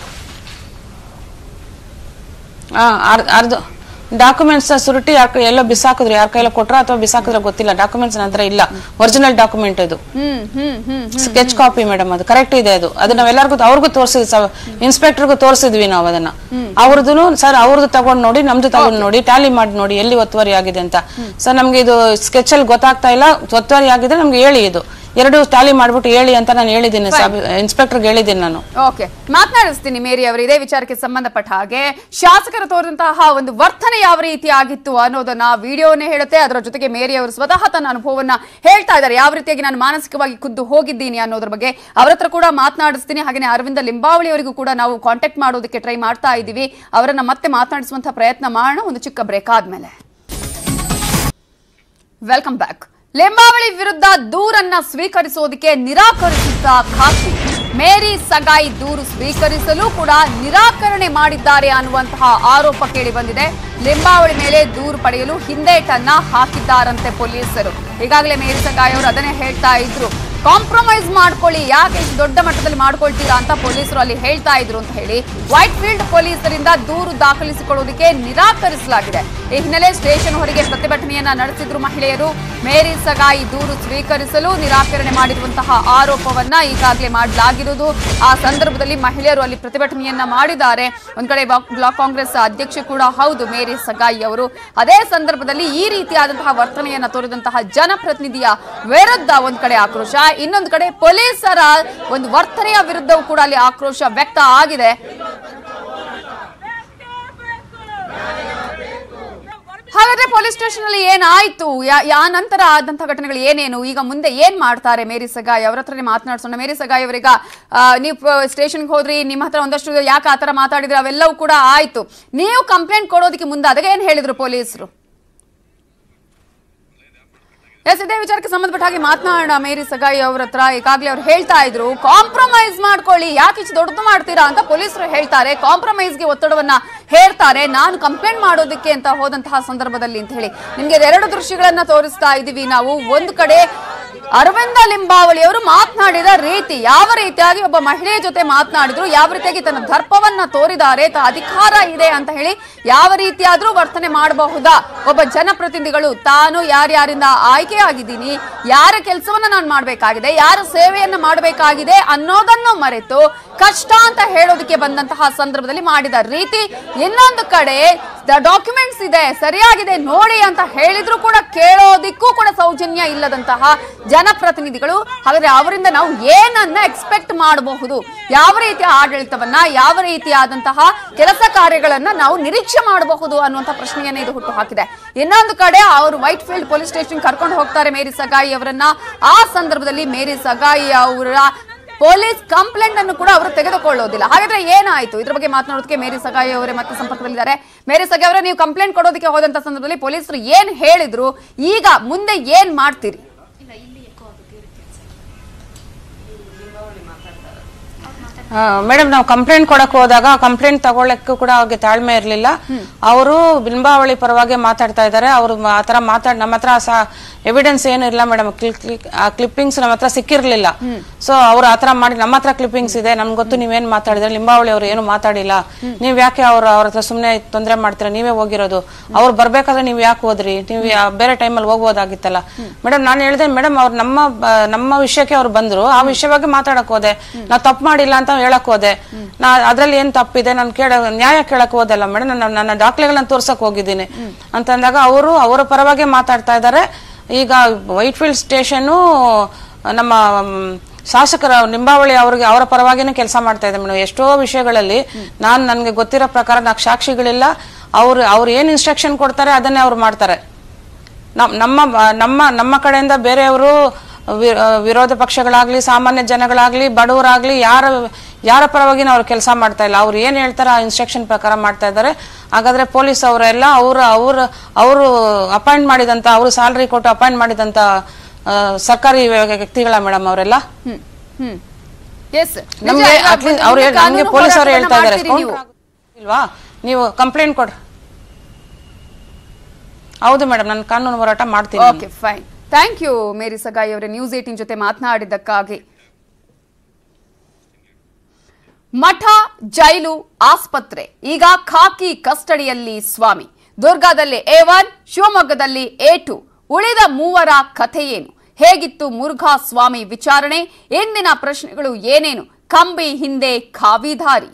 S4: ಆ, ಅರ್ಧ ಅರ್ಧ ಡಾಕ್ಯುಮೆಂಟ್ಸ್ ಸುರುಟಿ ಯಾರ್ ಕೈ- ಎಲ್ಲೋ ಬಿಸಾಕಿದ್ರು ಯಾರ ಕೈಲೋ ಕೊಟ್ರ ಅಥವಾ ಬಿಸಾಕಿದ್ರೆ ಗೊತ್ತಿಲ್ಲ ಡಾಕ್ಯುಮೆಂಟ್ಸ್ ನಂತರ ಇಲ್ಲ ಒರಿಜಿನಲ್ ಡಾಕ್ಯುಮೆಂಟ್ ಇದು
S1: ಹ್ಮ್ ಹ್ಮ್ ಹ್ಮ್
S4: ಸ್ಕೆಚ್ ಕಾಪಿ ಮೇಡಮ್ ಅದು ಕರೆಕ್ಟ್ ಇದೆ ಅದು ಅದು ನಾವೆಲ್ಲರಿಗೂ ಅವ್ರಿಗೂ ತೋರಿಸಿದ್ವಿ ಇನ್ಸ್ಪೆಕ್ಟರ್ಗೂ ತೋರಿಸಿದ್ವಿ ನಾವು ಅದನ್ನ ಅವ್ರದ್ದು ಸರ್ ಅವ್ರದ್ದು ತಗೊಂಡ್ ನೋಡಿ ನಮ್ದು ತಗೊಂಡ್ ನೋಡಿ ಟ್ಯಾಲಿ ಮಾಡಿ ನೋಡಿ ಎಲ್ಲಿ ಒತ್ತುವರಿ ಆಗಿದೆ ಅಂತ ಸರ್ ನಮ್ಗೆ ಇದು ಸ್ಕೆಚ್ ಅಲ್ಲಿ ಗೊತ್ತಾಗ್ತಾ ಇಲ್ಲ ಒತ್ತುವರಿ ಆಗಿದೆ ನಮ್ಗೆ ಹೇಳಿ ಇದು ಎರಡು ಟ್ಯಾಲಿ ಮಾಡ್ಬಿಟ್ಟು ಹೇಳಿ ಅಂತ ನಾನು ಹೇಳಿದ್ದೀನಿ ಇನ್ಸ್ಪೆಕ್ಟರ್ಗೆ ಹೇಳಿದ್ದೀನಿ ನಾನು
S1: ಓಕೆ ಮಾತನಾಡಿಸ್ತೀನಿ ಮೇರಿ ಅವರು ಇದೇ ವಿಚಾರಕ್ಕೆ ಸಂಬಂಧಪಟ್ಟ ಹಾಗೆ ಶಾಸಕರು ತೋರಿದಂತಹ ಒಂದು ವರ್ತನೆ ಯಾವ ರೀತಿ ಆಗಿತ್ತು ಅನ್ನೋದನ್ನ ವಿಡಿಯೋನೇ ಹೇಳುತ್ತೆ ಅದರ ಜೊತೆಗೆ ಮೇರಿ ಅವರು ಸ್ವತಃ ತನ್ನ ಅನುಭವವನ್ನ ಹೇಳ್ತಾ ಇದ್ದಾರೆ ಯಾವ ರೀತಿಯಾಗಿ ನಾನು ಮಾನಸಿಕವಾಗಿ ಖುದ್ದು ಹೋಗಿದ್ದೀನಿ ಅನ್ನೋದ್ರ ಬಗ್ಗೆ ಅವರ ಹತ್ರ ಕೂಡ ಮಾತನಾಡಿಸ್ತೀನಿ ಹಾಗೆ ಅರವಿಂದ ಲಿಂಬಾವಳಿ ಅವರಿಗೂ ಕೂಡ ನಾವು ಕಾಂಟ್ಯಾಕ್ಟ್ ಮಾಡೋದಕ್ಕೆ ಟ್ರೈ ಮಾಡ್ತಾ ಇದ್ದೀವಿ ಅವರನ್ನ ಮತ್ತೆ ಮಾತನಾಡಿಸುವಂತಹ ಪ್ರಯತ್ನ ಮಾಡೋಣ ಒಂದು ಚಿಕ್ಕ ಬ್ರೇಕ್ ಆದ್ಮೇಲೆ ವೆಲ್ಕಮ್ ಬ್ಯಾಕ್ ಲಿಂಬಾವಳಿ ವಿರುದ್ಧ ದೂರನ್ನ ಸ್ವೀಕರಿಸೋದಕ್ಕೆ ನಿರಾಕರಿಸಿದ್ದ ಖಾಸಗಿ ಮೇರಿ ಸಗಾಯಿ ದೂರು ಸ್ವೀಕರಿಸಲು ಕೂಡ ನಿರಾಕರಣೆ ಮಾಡಿದ್ದಾರೆ ಅನ್ನುವಂತಹ ಆರೋಪ ಕೇಳಿ ಬಂದಿದೆ ಲಿಂಬಾವಳಿ ಮೇಲೆ ದೂರು ಪಡೆಯಲು ಹಿಂದೇಟನ್ನ ಹಾಕಿದ್ದಾರಂತೆ ಪೊಲೀಸರು ಈಗಾಗಲೇ ಮೇರಿ ಸಗಾಯಿ ಅವರು ಅದನ್ನೇ ಹೇಳ್ತಾ ಇದ್ರು ಕಾಂಪ್ರಮೈಸ್ ಮಾಡ್ಕೊಳ್ಳಿ ಯಾಕೆ ಇಷ್ಟು ದೊಡ್ಡ ಮಟ್ಟದಲ್ಲಿ ಮಾಡ್ಕೊಳ್ತೀರಾ ಅಂತ ಪೊಲೀಸರು ಅಲ್ಲಿ ಹೇಳ್ತಾ ಇದ್ರು ಅಂತ ಹೇಳಿ ವೈಟ್ ಫೀಲ್ಡ್ ಪೊಲೀಸರಿಂದ ದೂರು ದಾಖಲಿಸಿಕೊಳ್ಳುವುದಕ್ಕೆ ನಿರಾಕರಿಸಲಾಗಿದೆ ಈ ಹಿನ್ನೆಲೆ ಸ್ಟೇಷನ್ ಹೊರಗೆ ಪ್ರತಿಭಟನೆಯನ್ನ ನಡೆಸಿದ್ರು ಮಹಿಳೆಯರು ಮೇರಿ ಸಗಾಯಿ ದೂರು ಸ್ವೀಕರಿಸಲು ನಿರಾಕರಣೆ ಮಾಡಿರುವಂತಹ ಆರೋಪವನ್ನ ಈಗಾಗಲೇ ಮಾಡಲಾಗಿರುವುದು ಆ ಸಂದರ್ಭದಲ್ಲಿ ಮಹಿಳೆಯರು ಅಲ್ಲಿ ಪ್ರತಿಭಟನೆಯನ್ನ ಮಾಡಿದ್ದಾರೆ ಒಂದ್ ಕಡೆ ಬ್ಲಾಕ್ ಬ್ಲಾಕ್ ಕಾಂಗ್ರೆಸ್ ಅಧ್ಯಕ್ಷ ಕೂಡ ಹೌದು ಮೇರಿ ಸಗಾಯಿ ಅವರು ಅದೇ ಸಂದರ್ಭದಲ್ಲಿ ಈ ರೀತಿಯಾದಂತಹ ವರ್ತನೆಯನ್ನ ತೋರಿದಂತಹ ಜನಪ್ರತಿನಿಧಿಯ ವಿರುದ್ಧ ಒಂದ್ ಕಡೆ ಆಕ್ರೋಶ ಇನ್ನೊಂದು ಕಡೆ ಪೊಲೀಸರ ಒಂದು ವರ್ತನೆಯ ವಿರುದ್ಧವೂ ಕೂಡ ಅಲ್ಲಿ ಆಕ್ರೋಶ ವ್ಯಕ್ತ ಆಗಿದೆ ಹಾಗಾದ್ರೆ ಪೊಲೀಸ್ ಸ್ಟೇಷನ್ ಅಲ್ಲಿ ಏನಾಯ್ತು ಯಾ- ಯಾ ನಂತರ ಆದಂತಹ ಘಟನೆಗಳು ಏನೇನು ಈಗ ಮುಂದೆ ಏನ್ ಮಾಡ್ತಾರೆ ಮೇರಿ ಸಗಾಯಿ ಅವ್ರ ಹತ್ರನೇ ಮಾತನಾಡ್ಸೋಣ ಮೇರಿ ಸಗಾಯಿ ಅವರೀಗ ಆ, ನೀವು ಸ್ಟೇಷನ್ಗೆ ಹೋದ್ರಿ ನಿಮ್ಮ ಹತ್ರ ಒಂದಷ್ಟು ಯಾಕೆ ಆತರ ಮಾತಾಡಿದ್ರೆ ಅವೆಲ್ಲವೂ ಕೂಡ ಆಯ್ತು ನೀವು ಕಂಪ್ಲೇಂಟ್ ಕೊಡೋದಕ್ಕೆ ಮುಂದಾದಾಗ ಏನ್ ಹೇಳಿದ್ರು ಪೊಲೀಸರು ಎಸ್ ಇದೇ ವಿಚಾರಕ್ಕೆ ಸಂಬಂಧಪಟ್ಟ ಹಾಗೆ ಮಾತನಾಡೋಣ ಮೇರಿ ಸಗಾಯಿ ಅವ್ರ ಹತ್ರ ಈಗಾಗಲೇ ಅವ್ರು ಹೇಳ್ತಾ ಇದ್ರು ಕಾಂಪ್ರಮೈಸ್ ಮಾಡ್ಕೊಳ್ಳಿ ಯಾಕೆ ಇಷ್ಟು ದೊಡ್ಡದು ಮಾಡ್ತೀರಾ ಅಂತ ಪೊಲೀಸರು ಹೇಳ್ತಾರೆ ಕಾಂಪ್ರಮೈಸ್ಗೆ ಒತ್ತಡವನ್ನ ಹೇರ್ತಾರೆ ನಾನು ಕಂಪ್ಲೇಂಟ್ ಮಾಡೋದಕ್ಕೆ ಅಂತ ಹೋದಂತಹ ಸಂದರ್ಭದಲ್ಲಿ ಅಂತ ಹೇಳಿ ನಿಮ್ಗೆ ಎರಡು ದೃಶ್ಯಗಳನ್ನ ತೋರಿಸ್ತಾ ಇದೀವಿ ನಾವು ಒಂದು ಕಡೆ ಅರವಿಂದ ಲಿಂಬಾವಳಿ ಅವರು ಮಾತನಾಡಿದ ರೀತಿ ಯಾವ ರೀತಿಯಾಗಿ ಒಬ್ಬ ಮಹಿಳೆಯ ಜೊತೆ ಮಾತನಾಡಿದ್ರು ಯಾವ ರೀತಿಯಾಗಿ ತನ್ನ ದರ್ಪವನ್ನ ತೋರಿದ್ದಾರೆ ತ ಅಧಿಕಾರ ಇದೆ ಅಂತ ಹೇಳಿ ಯಾವ ರೀತಿಯಾದ್ರೂ ವರ್ತನೆ ಮಾಡಬಹುದಾ ಒಬ್ಬ ಜನಪ್ರತಿನಿಧಿಗಳು ತಾನು ಯಾರ್ಯಾರಿಂದ ಆಯ್ಕೆ ಆಗಿದ್ದೀನಿ ಯಾರ ಕೆಲಸವನ್ನ ನಾನು ಮಾಡಬೇಕಾಗಿದೆ ಯಾರ ಸೇವೆಯನ್ನ ಮಾಡಬೇಕಾಗಿದೆ ಅನ್ನೋದನ್ನು ಮರೆತು ಕಷ್ಟ ಅಂತ ಹೇಳೋದಕ್ಕೆ ಬಂದಂತಹ ಸಂದರ್ಭದಲ್ಲಿ ಮಾಡಿದ ರೀತಿ ಇನ್ನೊಂದು ಕಡೆ ಡಾಕ್ಯುಮೆಂಟ್ಸ್ ಇದೆ ಸರಿಯಾಗಿದೆ ನೋಡಿ ಅಂತ ಹೇಳಿದ್ರು ಕೂಡ ಕೇಳೋದಿಕ್ಕೂ ಕೂಡ ಸೌಜನ್ಯ ಇಲ್ಲದಂತಹ ಜನಪ್ರತಿನಿಧಿಗಳು ಹಾಗಾದ್ರೆ ಅವರಿಂದ ನಾವು ಏನನ್ನ ಎಕ್ಸ್ಪೆಕ್ಟ್ ಮಾಡಬಹುದು ಯಾವ ರೀತಿಯ ಆಡಳಿತವನ್ನ ಯಾವ ರೀತಿಯಾದಂತಹ ಕೆಲಸ ಕಾರ್ಯಗಳನ್ನ ನಾವು ನಿರೀಕ್ಷೆ ಮಾಡಬಹುದು ಅನ್ನುವಂಥ ಪ್ರಶ್ನೆಯನ್ನ ಇದು ಹುಟ್ಟು ಹಾಕಿದೆ ಇನ್ನೊಂದು ಕಡೆ ಅವರು ವೈಟ್ ಫೀಲ್ಡ್ ಪೊಲೀಸ್ ಸ್ಟೇಷನ್ ಕರ್ಕೊಂಡು ಹೋಗ್ತಾರೆ ಮೇರಿ ಸಗಾಯಿ ಅವರನ್ನ ಆ ಸಂದರ್ಭದಲ್ಲಿ ಮೇರಿ ಸಗಾಯಿ ಅವರ ಪೊಲೀಸ್ ಕಂಪ್ಲೇಂಟ್ ಅನ್ನು ಕೂಡ ಅವರು ತೆಗೆದುಕೊಳ್ಳೋದಿಲ್ಲ ಹಾಗಾದ್ರೆ ಏನಾಯ್ತು ಇದ್ರ ಬಗ್ಗೆ ಮಾತನಾಡೋದಕ್ಕೆ ಮೇರಿ ಸಗಾಯಿ ಅವರೇ ಮತ್ತೆ ಸಂಪರ್ಕದಲ್ಲಿದ್ದಾರೆ ಮೇರಿ ಸಗಾಯಿ ಅವರೇ ನೀವು ಕಂಪ್ಲೇಂಟ್ ಕೊಡೋದಕ್ಕೆ ಹೋದಂತ ಸಂದರ್ಭದಲ್ಲಿ ಪೊಲೀಸರು ಏನ್ ಹೇಳಿದ್ರು ಈಗ ಮುಂದೆ ಏನ್ ಮಾಡ್ತೀರಿ
S4: ಮೇಡಮ್ ನಾವು ಕಂಪ್ಲೇಂಟ್ ಕೊಡಕ್ ಹೋದಾಗ ಕಂಪ್ಲೇಂಟ್ ತಗೊಳ್ಳಕ್ಕೂ ಕೂಡ ಅವ್ರಿಗೆ ತಾಳ್ಮೆ ಇರಲಿಲ್ಲ ಅವರು ಬಿಂಬಾವಳಿ ಪರವಾಗಿ ಮಾತಾಡ್ತಾ ಇದ್ದಾರೆ ಅವರು ಆ ತರ ಮಾತಾಡ್ ನಮ್ಮ ಹತ್ರ ಎವಿಡೆನ್ಸ್ ಏನು ಇಲ್ಲ ಮೇಡಮ್ ಆ ಕ್ಲಿಪ್ಪಿಂಗ್ಸ್ ನಮ್ಮ ಹತ್ರ ಸಿಕ್ಕಿರ್ಲಿಲ್ಲ ಸೊ ಅವ್ರು ಆತರ ಮಾಡಿ ನಮ್ಮ ಹತ್ರ ಕ್ಲಿಪ್ಪಿಂಗ್ಸ್ ಇದೆ ನಮ್ಗೆ ಗೊತ್ತು ನೀವೇನ್ ಮಾತಾಡಿದ್ರೆ ಲಿಂಬಾವಳಿ ಅವ್ರು ಏನು ಮಾತಾಡಿಲ್ಲ ನೀವ್ ಯಾಕೆ ಅವ್ರ ಅವ್ರ ಹತ್ರ ಸುಮ್ನೆ ತೊಂದರೆ ಮಾಡ್ತೀರಾ ನೀವೇ ಹೋಗಿರೋದು ಅವ್ರು ಬರ್ಬೇಕಾದ್ರೆ ನೀವ್ ಯಾಕೆ ಹೋದ್ರಿ ನೀವು ಯಾ- ಬೇರೆ ಟೈಮಲ್ಲಿ ಹೋಗ್ಬೋದಾಗಿತ್ತಲ್ಲ ಮೇಡಮ್ ನಾನು ಹೇಳಿದೆ ಮೇಡಮ್ ಅವ್ರು ನಮ್ಮ ಬ- ನಮ್ಮ ವಿಷಯಕ್ಕೆ ಅವ್ರು ಬಂದ್ರು ಆ ವಿಷಯವಾಗಿ ಮಾತಾಡಕ್ ಹೋದೆ ನಾ ತಪ್ಪು ಮಾಡಿಲ್ಲ ಅಂತ ಹೇಳಕ್ ಹೋದೆ ನಾ ಅದ್ರಲ್ಲಿ ಏನ್ ತಪ್ಪಿದೆ ನಾನು ಕೇಳ ನ್ಯಾಯ ಕೇಳಕ್ ಹೋದಲ್ಲ ಮೇಡಮ್ ನಾನು ನನ್ನ ದಾಖಲೆಗಳನ್ನ ತೋರ್ಸಕ್ ಹೋಗಿದ್ದೀನಿ ಅಂತಂದಾಗ ಅವರು ಅವರ ಪರವಾಗಿ ಮಾತಾಡ್ತಾ ಇದ್ದಾರೆ ಈಗ ವೈಟ್ ಫೀಲ್ಡ್ ಸ್ಟೇಷನು ನಮ್ಮ ಮ್, ಶಾಸಕರ ನಿಂಬಾವಳಿ ಅವ್ರಿಗೆ ಅವರ ಪರವಾಗಿನೇ ಕೆಲಸ ಮಾಡ್ತಾ ಇದೆ ಮೇಡಮ್ ಎಷ್ಟೋ ವಿಷಯಗಳಲ್ಲಿ ನಾನು ನನಗೆ ಗೊತ್ತಿರೋ ಪ್ರಕಾರ ನಾಲ್ಕು ಸಾಕ್ಷಿಗಳಿಲ್ಲ ಅವ್ರು ಅವ್ರು ಏನ್ ಇನ್ಸ್ಟ್ರಕ್ಷನ್ ಕೊಡ್ತಾರೆ ಅದನ್ನೇ ಅವ್ರು ಮಾಡ್ತಾರೆ ನಮ್- ನಮ್ಮ ನಮ್ಮ ನಮ್ಮ ಕಡೆಯಿಂದ ಬೇರೆಯವರು ವಿ- ಆ, ವಿರೋಧ ಪಕ್ಷಗಳಾಗ್ಲಿ ಸಾಮಾನ್ಯ ಜನಗಳಾಗ್ಲಿ ಬಡವರಾಗ್ಲಿ ಯಾರ ಯಾರ ಪರವಾಗಿನ ಅವ್ರು ಕೆಲಸ ಮಾಡ್ತಾ ಇಲ್ಲ ಅವ್ರು ಏನ್ ಹೇಳ್ತಾರೆ ಆ ಇನ್ಸ್ಟ್ರಕ್ಷನ್ ಪ್ರಕಾರ ಮಾಡ್ತಾ ಇದ್ದಾರೆ ಹಾಗಾದ್ರೆ ಪೊಲೀಸ್ ಅವರೆಲ್ಲ ಅವ್ರ ಅವ್ರ ಅವರು ಅಪಾಯಿಂಟ್ ಮಾಡಿದಂತ ಅವರು ಸ್ಯಾಲ್ರಿ ಕೊಟ್ಟು ಅಪಾಯಿಂಟ್ ಮಾಡಿದಂತ ಆ, ಸರ್ಕಾರಿ ವ್ಯಕ್ತಿಗಳ ಮೇಡಮ್ ಅವರೆಲ್ಲ
S1: ಹ್ಮ್ ಹ್ಮ್ ಎಸ್
S4: ನಮ್ಗೆ ಅಟ್ಲೀಸ್ಟ್ ಅವ್ರು ನಮ್ಗೆ ಪೊಲೀಸ್ ಅವ್ರು ಹೇಳ್ತಾ ಇದ್ದಾರೆ ಇಲ್ವಾ ನೀವು ಕಂಪ್ಲೇಂಟ್ ಕೊಡ್ರಿ ಹೌದು ಮೇಡಮ್ ನಾನು ಕಾನೂನು ಹೋರಾಟ ಮಾಡ್ತೀನಿ
S1: okay fine thank you Mary Sagayi ಅವರೇ ನ್ಯೂಸ್ ಏಟಿನ್ ಜೊತೆ ಮಾತನಾಡಿದ್ದಕ್ಕಾಗಿ ಮಠ ಜೈಲು ಆಸ್ಪತ್ರೆ ಈಗ ಖಾಕಿ ಕಸ್ಟಡಿಯಲ್ಲಿ ಸ್ವಾಮಿ ದುರ್ಗಾದಲ್ಲಿ ಎ ಒನ್ ಶಿವಮೊಗ್ಗದಲ್ಲಿ ಎ ಟು ಉಳಿದ ಮೂವರ ಕಥೆಯೇನು ಹೇಗಿತ್ತು ಮುರುಘಾ ಸ್ವಾಮಿ ವಿಚಾರಣೆ ಇಂದಿನ ಪ್ರಶ್ನೆಗಳು ಏನೇನು ಕಂಬಿ ಹಿಂದೆ ಖಾವಿಧಾರಿ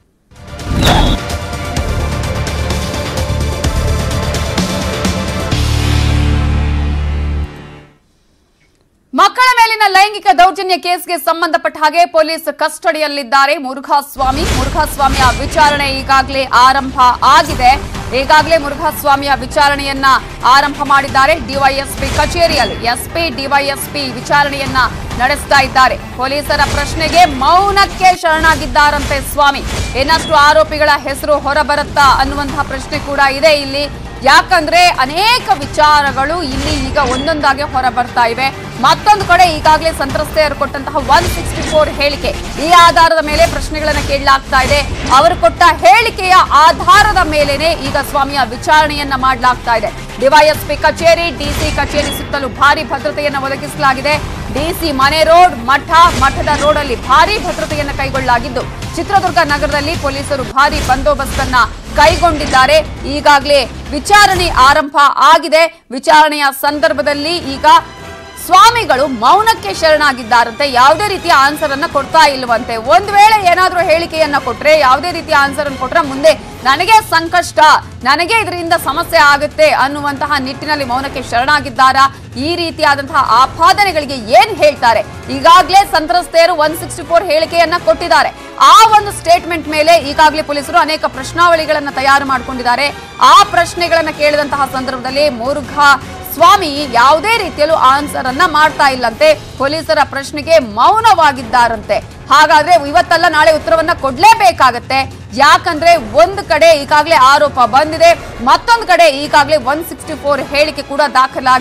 S1: ಮಕ್ಕಳ ಮೇಲಿನ ಲೈಂಗಿಕ ದೌರ್ಜನ್ಯ ಕೇಸ್ಗೆ ಸಂಬಂಧಪಟ್ಟ ಹಾಗೆ ಪೊಲೀಸ್ ಕಸ್ಟಡಿಯಲ್ಲಿದ್ದಾರೆ ಮುರುಘಾಸ್ವಾಮಿ ಮುರುಘಾಸ್ವಾಮಿಯ ವಿಚಾರಣೆ ಈಗಾಗಲೇ ಆರಂಭ ಆಗಿದೆ ಈಗಾಗಲೇ ಮುರುಘಾಸ್ವಾಮಿಯ ವಿಚಾರಣೆಯನ್ನ ಆರಂಭ ಮಾಡಿದ್ದಾರೆ ಡಿವೈಎಸ್ಪಿ ಕಚೇರಿಯಲ್ಲಿ ಎಸ್ಪಿ ಡಿವೈಎಸ್ಪಿ ವಿಚಾರಣೆಯನ್ನ ನಡೆಸ್ತಾ ಇದ್ದಾರೆ ಪೊಲೀಸರ ಪ್ರಶ್ನೆಗೆ ಮೌನಕ್ಕೆ ಶರಣಾಗಿದ್ದಾರಂತೆ ಸ್ವಾಮಿ ಇನ್ನಷ್ಟು ಆರೋಪಿಗಳ ಹೆಸರು ಹೊರಬರುತ್ತಾ ಅನ್ನುವಂತಹ ಪ್ರಶ್ನೆ ಕೂಡ ಇದೆ ಇಲ್ಲಿ ಯಾಕಂದ್ರೆ ಅನೇಕ ವಿಚಾರಗಳು ಇಲ್ಲಿ ಈಗ ಒಂದೊಂದಾಗಿ ಹೊರ ಬರ್ತಾ ಇವೆ ಮತ್ತೊಂದು ಕಡೆ ಈಗಾಗಲೇ ಸಂತ್ರಸ್ತೆಯರು ಕೊಟ್ಟಂತಹ ಒನ್ ಸಿಕ್ಸ್ಟಿ ಫೋರ್ ಹೇಳಿಕೆ ಈ ಆಧಾರದ ಮೇಲೆ ಪ್ರಶ್ನೆಗಳನ್ನ ಕೇಳಲಾಗ್ತಾ ಇದೆ ಅವರು ಕೊಟ್ಟ ಹೇಳಿಕೆಯ ಆಧಾರದ ಮೇಲೆನೆ ಈಗ ಸ್ವಾಮಿಯ ವಿಚಾರಣೆಯನ್ನ ಮಾಡಲಾಗ್ತಾ ಇದೆ ಡಿವೈಎಸ್ಪಿ ಕಚೇರಿ ಡಿಸಿ ಕಚೇರಿ ಸುತ್ತಲೂ ಭಾರಿ ಭದ್ರತೆಯನ್ನ ಒದಗಿಸಲಾಗಿದೆ ಡಿಸಿ ಮನೆ ರೋಡ್ ಮಠ ಮಠದ ರೋಡಲ್ಲಿ ಭಾರಿ ಭದ್ರತೆಯನ್ನ ಕೈಗೊಳ್ಳಲಾಗಿದ್ದು ಚಿತ್ರದುರ್ಗ ನಗರದಲ್ಲಿ ಪೊಲೀಸರು ಭಾರಿ ಬಂದೋಬಸ್ತ್ ಅನ್ನ ಕೈಗೊಂಡಿದ್ದಾರೆ ಈಗಾಗಲೇ ವಿಚಾರಣೆ ಆರಂಭ ಆಗಿದೆ ವಿಚಾರಣೆಯ ಸಂದರ್ಭದಲ್ಲಿ ಈಗ ಸ್ವಾಮಿಗಳು ಮೌನಕ್ಕೆ ಶರಣಾಗಿದ್ದಾರಂತೆ ಯಾವುದೇ ರೀತಿಯ ಆನ್ಸರ್ ಅನ್ನ ಕೊಡ್ತಾ ಇಲ್ವಂತೆ ಒಂದ್ ವೇಳೆ ಏನಾದ್ರೂ ಹೇಳಿಕೆಯನ್ನ ಕೊಟ್ರೆ ಯಾವುದೇ ರೀತಿಯ ಆನ್ಸರ್ ಅನ್ನು ಕೊಟ್ರೆ ಮುಂದೆ ನನಗೆ ಸಂಕಷ್ಟ ನನಗೆ ಇದರಿಂದ ಸಮಸ್ಯೆ ಆಗುತ್ತೆ ಅನ್ನುವಂತಹ ನಿಟ್ಟಿನಲ್ಲಿ ಮೌನಕ್ಕೆ ಶರಣಾಗಿದ್ದಾರಾ ಈ ರೀತಿಯಾದಂತಹ ಆಪಾದನೆಗಳಿಗೆ ಏನ್ ಹೇಳ್ತಾರೆ ಈಗಾಗಲೇ ಸಂತ್ರಸ್ತೆಯರು ಒನ್ ಸಿಕ್ಸ್ಟಿ ಫೋರ್ ಹೇಳಿಕೆಯನ್ನ ಕೊಟ್ಟಿದ್ದಾರೆ ಆ ಒಂದು ಸ್ಟೇಟ್ಮೆಂಟ್ ಮೇಲೆ ಈಗಾಗಲೇ ಪೊಲೀಸರು ಅನೇಕ ಪ್ರಶ್ನಾವಳಿಗಳನ್ನ ತಯಾರು ಮಾಡಿಕೊಂಡಿದ್ದಾರೆ ಆ ಪ್ರಶ್ನೆಗಳನ್ನ ಕೇಳಿದಂತಹ ಸಂದರ್ಭದಲ್ಲಿ ಮುರುಘಾ ಸ್ವಾಮಿ ಯಾವುದೇ ರೀತಿಯಲ್ಲೂ ಆನ್ಸರ್ ಅನ್ನ ಮಾಡ್ತಾ ಇಲ್ಲಂತೆ ಪೊಲೀಸರ ಪ್ರಶ್ನೆಗೆ ಮೌನವಾಗಿದ್ದಾರಂತೆ ಹಾಗಾದ್ರೆ ಇವತ್ತಲ್ಲ ನಾಳೆ ಉತ್ತರವನ್ನ ಕೊಡ್ಲೇಬೇಕಾಗತ್ತೆ ಯಾಕಂದ್ರೆ ಒಂದು ಕಡೆ ಈಗಾಗಲೇ ಆರೋಪ ಬಂದಿದೆ ಮತ್ತೊಂದು ಕಡೆ ಈಗಾಗಲೇ ಒನ್ ಸಿಕ್ಸ್ಟಿ ಫೋರ್ ಹೇಳಿಕೆ ಕೂಡ ದಾಖಲಾಗಿದೆ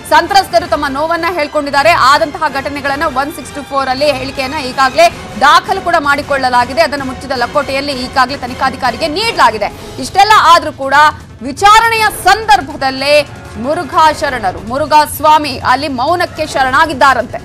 S1: ಸಂತ್ರಸ್ತರು ತಮ್ಮ ನೋವನ್ನ ಹೇಳ್ಕೊಂಡಿದ್ದಾರೆ ಆದಂತಹ ಘಟನೆಗಳನ್ನ ಒನ್ ಸಿಕ್ಸ್ಟಿ ಫೋರ್ ಅಲ್ಲಿ ಹೇಳಿಕೆಯನ್ನ ಈಗಾಗಲೇ ದಾಖಲು ಕೂಡ ಮಾಡಿಕೊಳ್ಳಲಾಗಿದೆ ಅದನ್ನು ಮುಚ್ಚಿದ ಲಕೋಟೆಯಲ್ಲಿ ಈಗಾಗಲೇ ತನಿಖಾಧಿಕಾರಿಗೆ ನೀಡಲಾಗಿದೆ ಇಷ್ಟೆಲ್ಲ ಆದ್ರೂ ಕೂಡ ವಿಚಾರಣೆಯ ಸಂದರ್ಭದಲ್ಲೇ ಮುರುಘಾ ಶರಣರು ಮುರುಘಾ ಸ್ವಾಮಿ ಅಲ್ಲಿ ಮೌನಕ್ಕೆ ಶರಣಾಗಿದ್ದಾರಂತೆ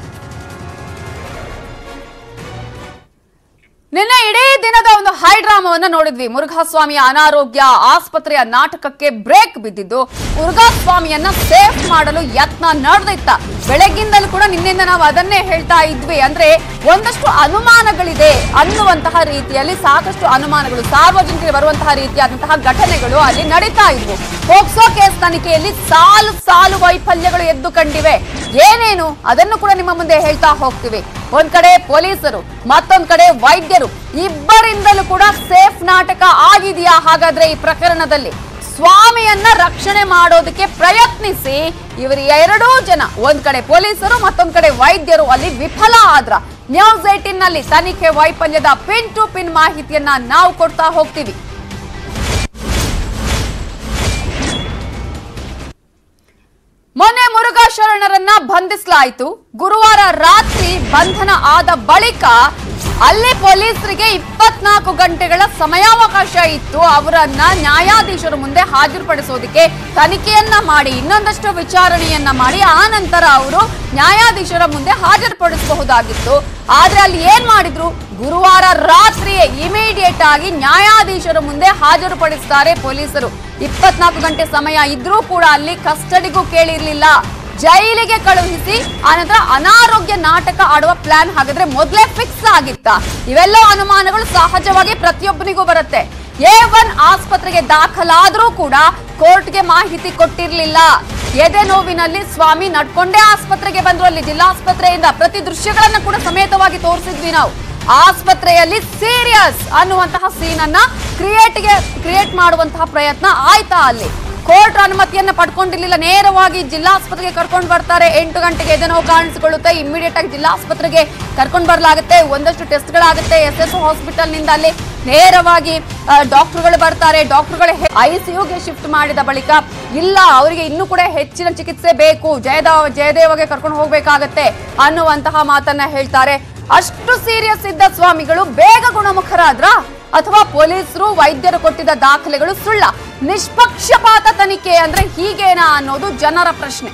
S1: ನಿನ್ನೆ ಇಡೀ ದಿನದ ಒಂದು ಹೈ ಡ್ರಾಮಾವನ್ನ ನೋಡಿದ್ವಿ ಮುರುಘಾಸ್ವಾಮಿಯ ಅನಾರೋಗ್ಯ ಆಸ್ಪತ್ರೆಯ ನಾಟಕಕ್ಕೆ ಬ್ರೇಕ್ ಬಿದ್ದಿದ್ದು ಮುರುಘಾಸ್ವಾಮಿಯನ್ನ ಸೇಫ್ ಮಾಡಲು ಯತ್ನ ನಡೆದಿತ್ತ ಬೆಳಗ್ಗಿಂದಲೂ ಕೂಡ ನಿನ್ನೆಯಿಂದ ನಾವು ಅದನ್ನೇ ಹೇಳ್ತಾ ಇದ್ವಿ ಅಂದ್ರೆ ಒಂದಷ್ಟು ಅನುಮಾನಗಳಿದೆ ಅನ್ನುವಂತಹ ರೀತಿಯಲ್ಲಿ ಸಾಕಷ್ಟು ಅನುಮಾನಗಳು ಸಾರ್ವಜನಿಕರಿಗೆ ಬರುವಂತಹ ರೀತಿಯಾದಂತಹ ಘಟನೆಗಳು ಅಲ್ಲಿ ನಡೀತಾ ಇದ್ವು ಪೋಕ್ಸೋ ಕೇಸ್ ತನಿಖೆಯಲ್ಲಿ ಸಾಲು ಸಾಲು ವೈಫಲ್ಯಗಳು ಎದ್ದು ಕಂಡಿವೆ ಏನೇನು ಅದನ್ನು ಕೂಡ ನಿಮ್ಮ ಮುಂದೆ ಹೇಳ್ತಾ ಹೋಗ್ತೀವಿ ಒಂದ್ ಕಡೆ ಪೊಲೀಸರು ಮತ್ತೊಂದ್ ಕಡೆ ವೈದ್ಯರು ಇಬ್ಬರಿಂದಲೂ ಕೂಡ ಸೇಫ್ ನಾಟಕ ಆಗಿದೆಯಾ ಹಾಗಾದ್ರೆ ಈ ಪ್ರಕರಣದಲ್ಲಿ ಸ್ವಾಮಿಯನ್ನ ರಕ್ಷಣೆ ಮಾಡೋದಕ್ಕೆ ಪ್ರಯತ್ನಿಸಿ ಇವರು ಎರಡೂ ಜನ ಒಂದ್ ಕಡೆ ಪೊಲೀಸರು ಮತ್ತೊಂದ್ ಕಡೆ ವೈದ್ಯರು ಅಲ್ಲಿ ವಿಫಲ ಆದ್ರ ನ್ಯೂಸ್ ಏಟಿನ್ ನಲ್ಲಿ ತನಿಖೆ ವೈಫಲ್ಯದ ಪಿನ್ ಟು ಪಿನ್ ಮಾಹಿತಿಯನ್ನ ನಾವು ಕೊಡ್ತಾ ಹೋಗ್ತೀವಿ ಮೊನ್ನೆ ಮುರುಘಾ ಶರಣರನ್ನ ಬಂಧಿಸಲಾಯಿತು ಗುರುವಾರ ರಾತ್ರಿ ಬಂಧನ ಆದ ಬಳಿಕ ಅಲ್ಲಿ ಪೊಲೀಸರಿಗೆ ಇಪ್ಪತ್ನಾಲ್ಕು ಗಂಟೆಗಳ ಸಮಯಾವಕಾಶ ಇತ್ತು ಅವರನ್ನ ನ್ಯಾಯಾಧೀಶರ ಮುಂದೆ ಹಾಜರುಪಡಿಸೋದಕ್ಕೆ ತನಿಖೆಯನ್ನ ಮಾಡಿ ಇನ್ನೊಂದಷ್ಟು ವಿಚಾರಣೆಯನ್ನ ಮಾಡಿ ಆ ನಂತರ ಅವರು ನ್ಯಾಯಾಧೀಶರ ಮುಂದೆ ಹಾಜರುಪಡಿಸಬಹುದಾಗಿತ್ತು ಆದ್ರೆ ಅಲ್ಲಿ ಏನ್ ಮಾಡಿದ್ರು ಗುರುವಾರ ರಾತ್ರಿಯೇ ಇಮಿಡಿಯೇಟ್ ಆಗಿ ನ್ಯಾಯಾಧೀಶರ ಮುಂದೆ ಹಾಜರುಪಡಿಸ್ತಾರೆ ಪೊಲೀಸರು ಇಪ್ಪತ್ನಾಲ್ಕು ಗಂಟೆ ಸಮಯ ಇದ್ರೂ ಕೂಡ ಅಲ್ಲಿ ಕಸ್ಟಡಿಗೂ ಕೇಳಿರ್ಲಿಲ್ಲ ಜೈಲಿಗೆ ಕಳುಹಿಸಿ ಆನಂತರ ಅನಾರೋಗ್ಯ ನಾಟಕ ಆಡುವ ಪ್ಲಾನ್ ಹಾಗಾದ್ರೆ ಮೊದಲೇ ಫಿಕ್ಸ್ ಆಗಿತ್ತ ಇವೆಲ್ಲ ಅನುಮಾನಗಳು ಸಹಜವಾಗಿ ಪ್ರತಿಯೊಬ್ಬನಿಗೂ ಬರುತ್ತೆ ಎ ಒನ್ ಆಸ್ಪತ್ರೆಗೆ ದಾಖಲಾದ್ರೂ ಕೂಡ ಕೋರ್ಟ್ಗೆ ಮಾಹಿತಿ ಕೊಟ್ಟಿರ್ಲಿಲ್ಲ ಎದೆ ನೋವಿನಲ್ಲಿ ಸ್ವಾಮಿ ನಡ್ಕೊಂಡೇ ಆಸ್ಪತ್ರೆಗೆ ಬಂದ್ರು ಅಲ್ಲಿ ಜಿಲ್ಲಾಸ್ಪತ್ರೆಯಿಂದ ಪ್ರತಿ ದೃಶ್ಯಗಳನ್ನ ಕೂಡ ಸಮೇತವಾಗಿ ತೋರಿಸಿದ್ವಿ ನಾವು ಆಸ್ಪತ್ರೆಯಲ್ಲಿ ಸೀರಿಯಸ್ ಅನ್ನುವಂತಹ ಸೀನ್ ಅನ್ನ ಕ್ರಿಯೇಟ್ಗೆ ಕ್ರಿಯೇಟ್ ಮಾಡುವಂತಹ ಪ್ರಯತ್ನ ಆಯ್ತಾ ಅಲ್ಲಿ ಕೋರ್ಟ್ ಅನುಮತಿಯನ್ನ ಪಡ್ಕೊಂಡಿರ್ಲಿಲ್ಲ ನೇರವಾಗಿ ಜಿಲ್ಲಾಸ್ಪತ್ರೆಗೆ ಕರ್ಕೊಂಡು ಬರ್ತಾರೆ ಎಂಟು ಗಂಟೆಗೆ ಎದೆನೋವು ಕಾಣಿಸಿಕೊಳ್ಳುತ್ತೆ ಇಮಿಡಿಯೇಟ್ ಆಗಿ ಜಿಲ್ಲಾಸ್ಪತ್ರೆಗೆ ಕರ್ಕೊಂಡು ಬರಲಾಗುತ್ತೆ ಒಂದಷ್ಟು ಟೆಸ್ಟ್ಗಳಾಗುತ್ತೆ ಎಸ್ ಎಸ್ ಹಾಸ್ಪಿಟಲ್ ನಿಂದ ಅಲ್ಲಿ ನೇರವಾಗಿ ಡಾಕ್ಟರ್ಗಳು ಬರ್ತಾರೆ ಡಾಕ್ಟರ್ಗಳು ಐಸಿಯುಗೆ ಶಿಫ್ಟ್ ಮಾಡಿದ ಬಳಿಕ ಇಲ್ಲ ಅವರಿಗೆ ಇನ್ನೂ ಕೂಡ ಹೆಚ್ಚಿನ ಚಿಕಿತ್ಸೆ ಬೇಕು ಜಯದೇವ ಜಯದೇವಗೆ ಕರ್ಕೊಂಡು ಹೋಗ್ಬೇಕಾಗತ್ತೆ ಅನ್ನುವಂತಹ ಮಾತನ್ನ ಹೇಳ್ತಾರೆ ಅಷ್ಟು ಸೀರಿಯಸ್ ಇದ್ದ ಸ್ವಾಮಿಗಳು ಬೇಗ ಗುಣಮುಖರಾದ್ರ ಅಥವಾ ಪೊಲೀಸರು ವೈದ್ಯರು ಕೊಟ್ಟಿದ್ದ ದಾಖಲೆಗಳು ಸುಳ್ಳ ನಿಷ್ಪಕ್ಷಪಾತ ತನಿಖೆ ಅಂದ್ರೆ ಹೀಗೇನಾ ಅನ್ನೋದು ಜನರ ಪ್ರಶ್ನೆ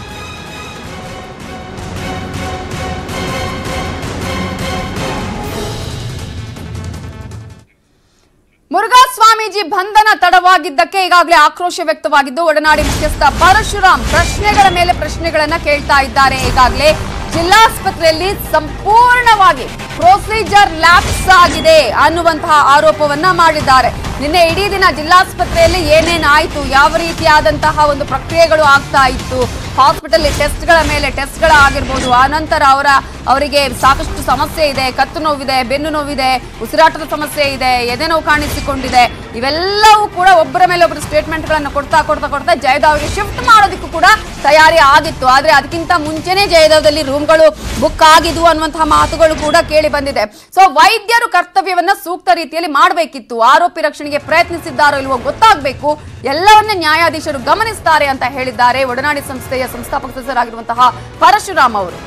S1: ಮುರುಘಾ ಸ್ವಾಮೀಜಿ ಬಂಧನ ತಡವಾಗಿದ್ದಕ್ಕೆ ಈಗಾಗಲೇ ಆಕ್ರೋಶ ವ್ಯಕ್ತವಾಗಿದ್ದು ಒಡನಾಡಿ ಮುಖ್ಯಸ್ಥ ಪರಶುರಾಮ್ ಪ್ರಶ್ನೆಗಳ ಮೇಲೆ ಪ್ರಶ್ನೆಗಳನ್ನ ಕೇಳ್ತಾ ಇದ್ದಾರೆ ಈಗಾಗಲೇ ಜಿಲ್ಲಾಸ್ಪತ್ರೆಯಲ್ಲಿ ಸಂಪೂರ್ಣವಾಗಿ ಪ್ರೊಸೀಜರ್ ಲ್ಯಾಪ್ಸ್ ಆಗಿದೆ ಅನ್ನುವಂತಹ ಆರೋಪವನ್ನ ಮಾಡಿದ್ದಾರೆ ನಿನ್ನೆ ಇಡೀ ದಿನ ಜಿಲ್ಲಾಸ್ಪತ್ರೆಯಲ್ಲಿ ಏನೇನಾಯ್ತು ಯಾವ ರೀತಿಯಾದಂತಹ ಒಂದು ಪ್ರಕ್ರಿಯೆಗಳು ಆಗ್ತಾ ಇತ್ತು ಹಾಸ್ಪಿಟಲ್ ಟೆಸ್ಟ್ಗಳ ಮೇಲೆ ಟೆಸ್ಟ್ಗಳ ಆಗಿರ್ಬೋದು ಆ ನಂತರ ಅವರ ಅವರಿಗೆ ಸಾಕಷ್ಟು ಸಮಸ್ಯೆ ಇದೆ ಕತ್ತು ನೋವಿದೆ ಬೆನ್ನು ನೋವಿದೆ ಉಸಿರಾಟದ ಸಮಸ್ಯೆ ಇದೆ ಎದೆ ನೋವು ಕಾಣಿಸಿಕೊಂಡಿದೆ ಇವೆಲ್ಲವೂ ಕೂಡ ಒಬ್ಬರ ಮೇಲೆ ಒಬ್ಬರು ಸ್ಟೇಟ್ಮೆಂಟ್ಗಳನ್ನು ಕೊಡ್ತಾ ಕೊಡ್ತಾ ಕೊಡ್ತಾ ಜಯದೇವ್ಗೆ ಶಿಫ್ಟ್ ಮಾಡೋದಕ್ಕೂ ಕೂಡ ತಯಾರಿ ಆಗಿತ್ತು ಆದ್ರೆ ಅದಕ್ಕಿಂತ ಮುಂಚೆನೆ ಜಯದೇವದಲ್ಲಿ ರೂಮ್ಗಳು ಬುಕ್ ಆಗಿದ್ವು ಅನ್ನುವಂತಹ ಮಾತುಗಳು ಕೂಡ ಕೇಳಿ ಬಂದಿದೆ ಸೊ ವೈದ್ಯರು ಕರ್ತವ್ಯವನ್ನ ಸೂಕ್ತ ರೀತಿಯಲ್ಲಿ ಮಾಡಬೇಕಿತ್ತು ಆರೋಪಿ ರಕ್ಷಣೆಗೆ ಪ್ರಯತ್ನಿಸಿದ್ದಾರೋ ಇಲ್ವೋ ಗೊತ್ತಾಗಬೇಕು ಎಲ್ಲವನ್ನ ನ್ಯಾಯಾಧೀಶರು ಗಮನಿಸ್ತಾರೆ ಅಂತ ಹೇಳಿದ್ದಾರೆ ಒಡನಾಡಿ ಸಂಸ್ಥೆಯ ಸಂಸ್ಥಾಪಕ ಸದಸ್ಯರಾಗಿರುವಂತಹ ಪರಶುರಾಮ್ ಅವರು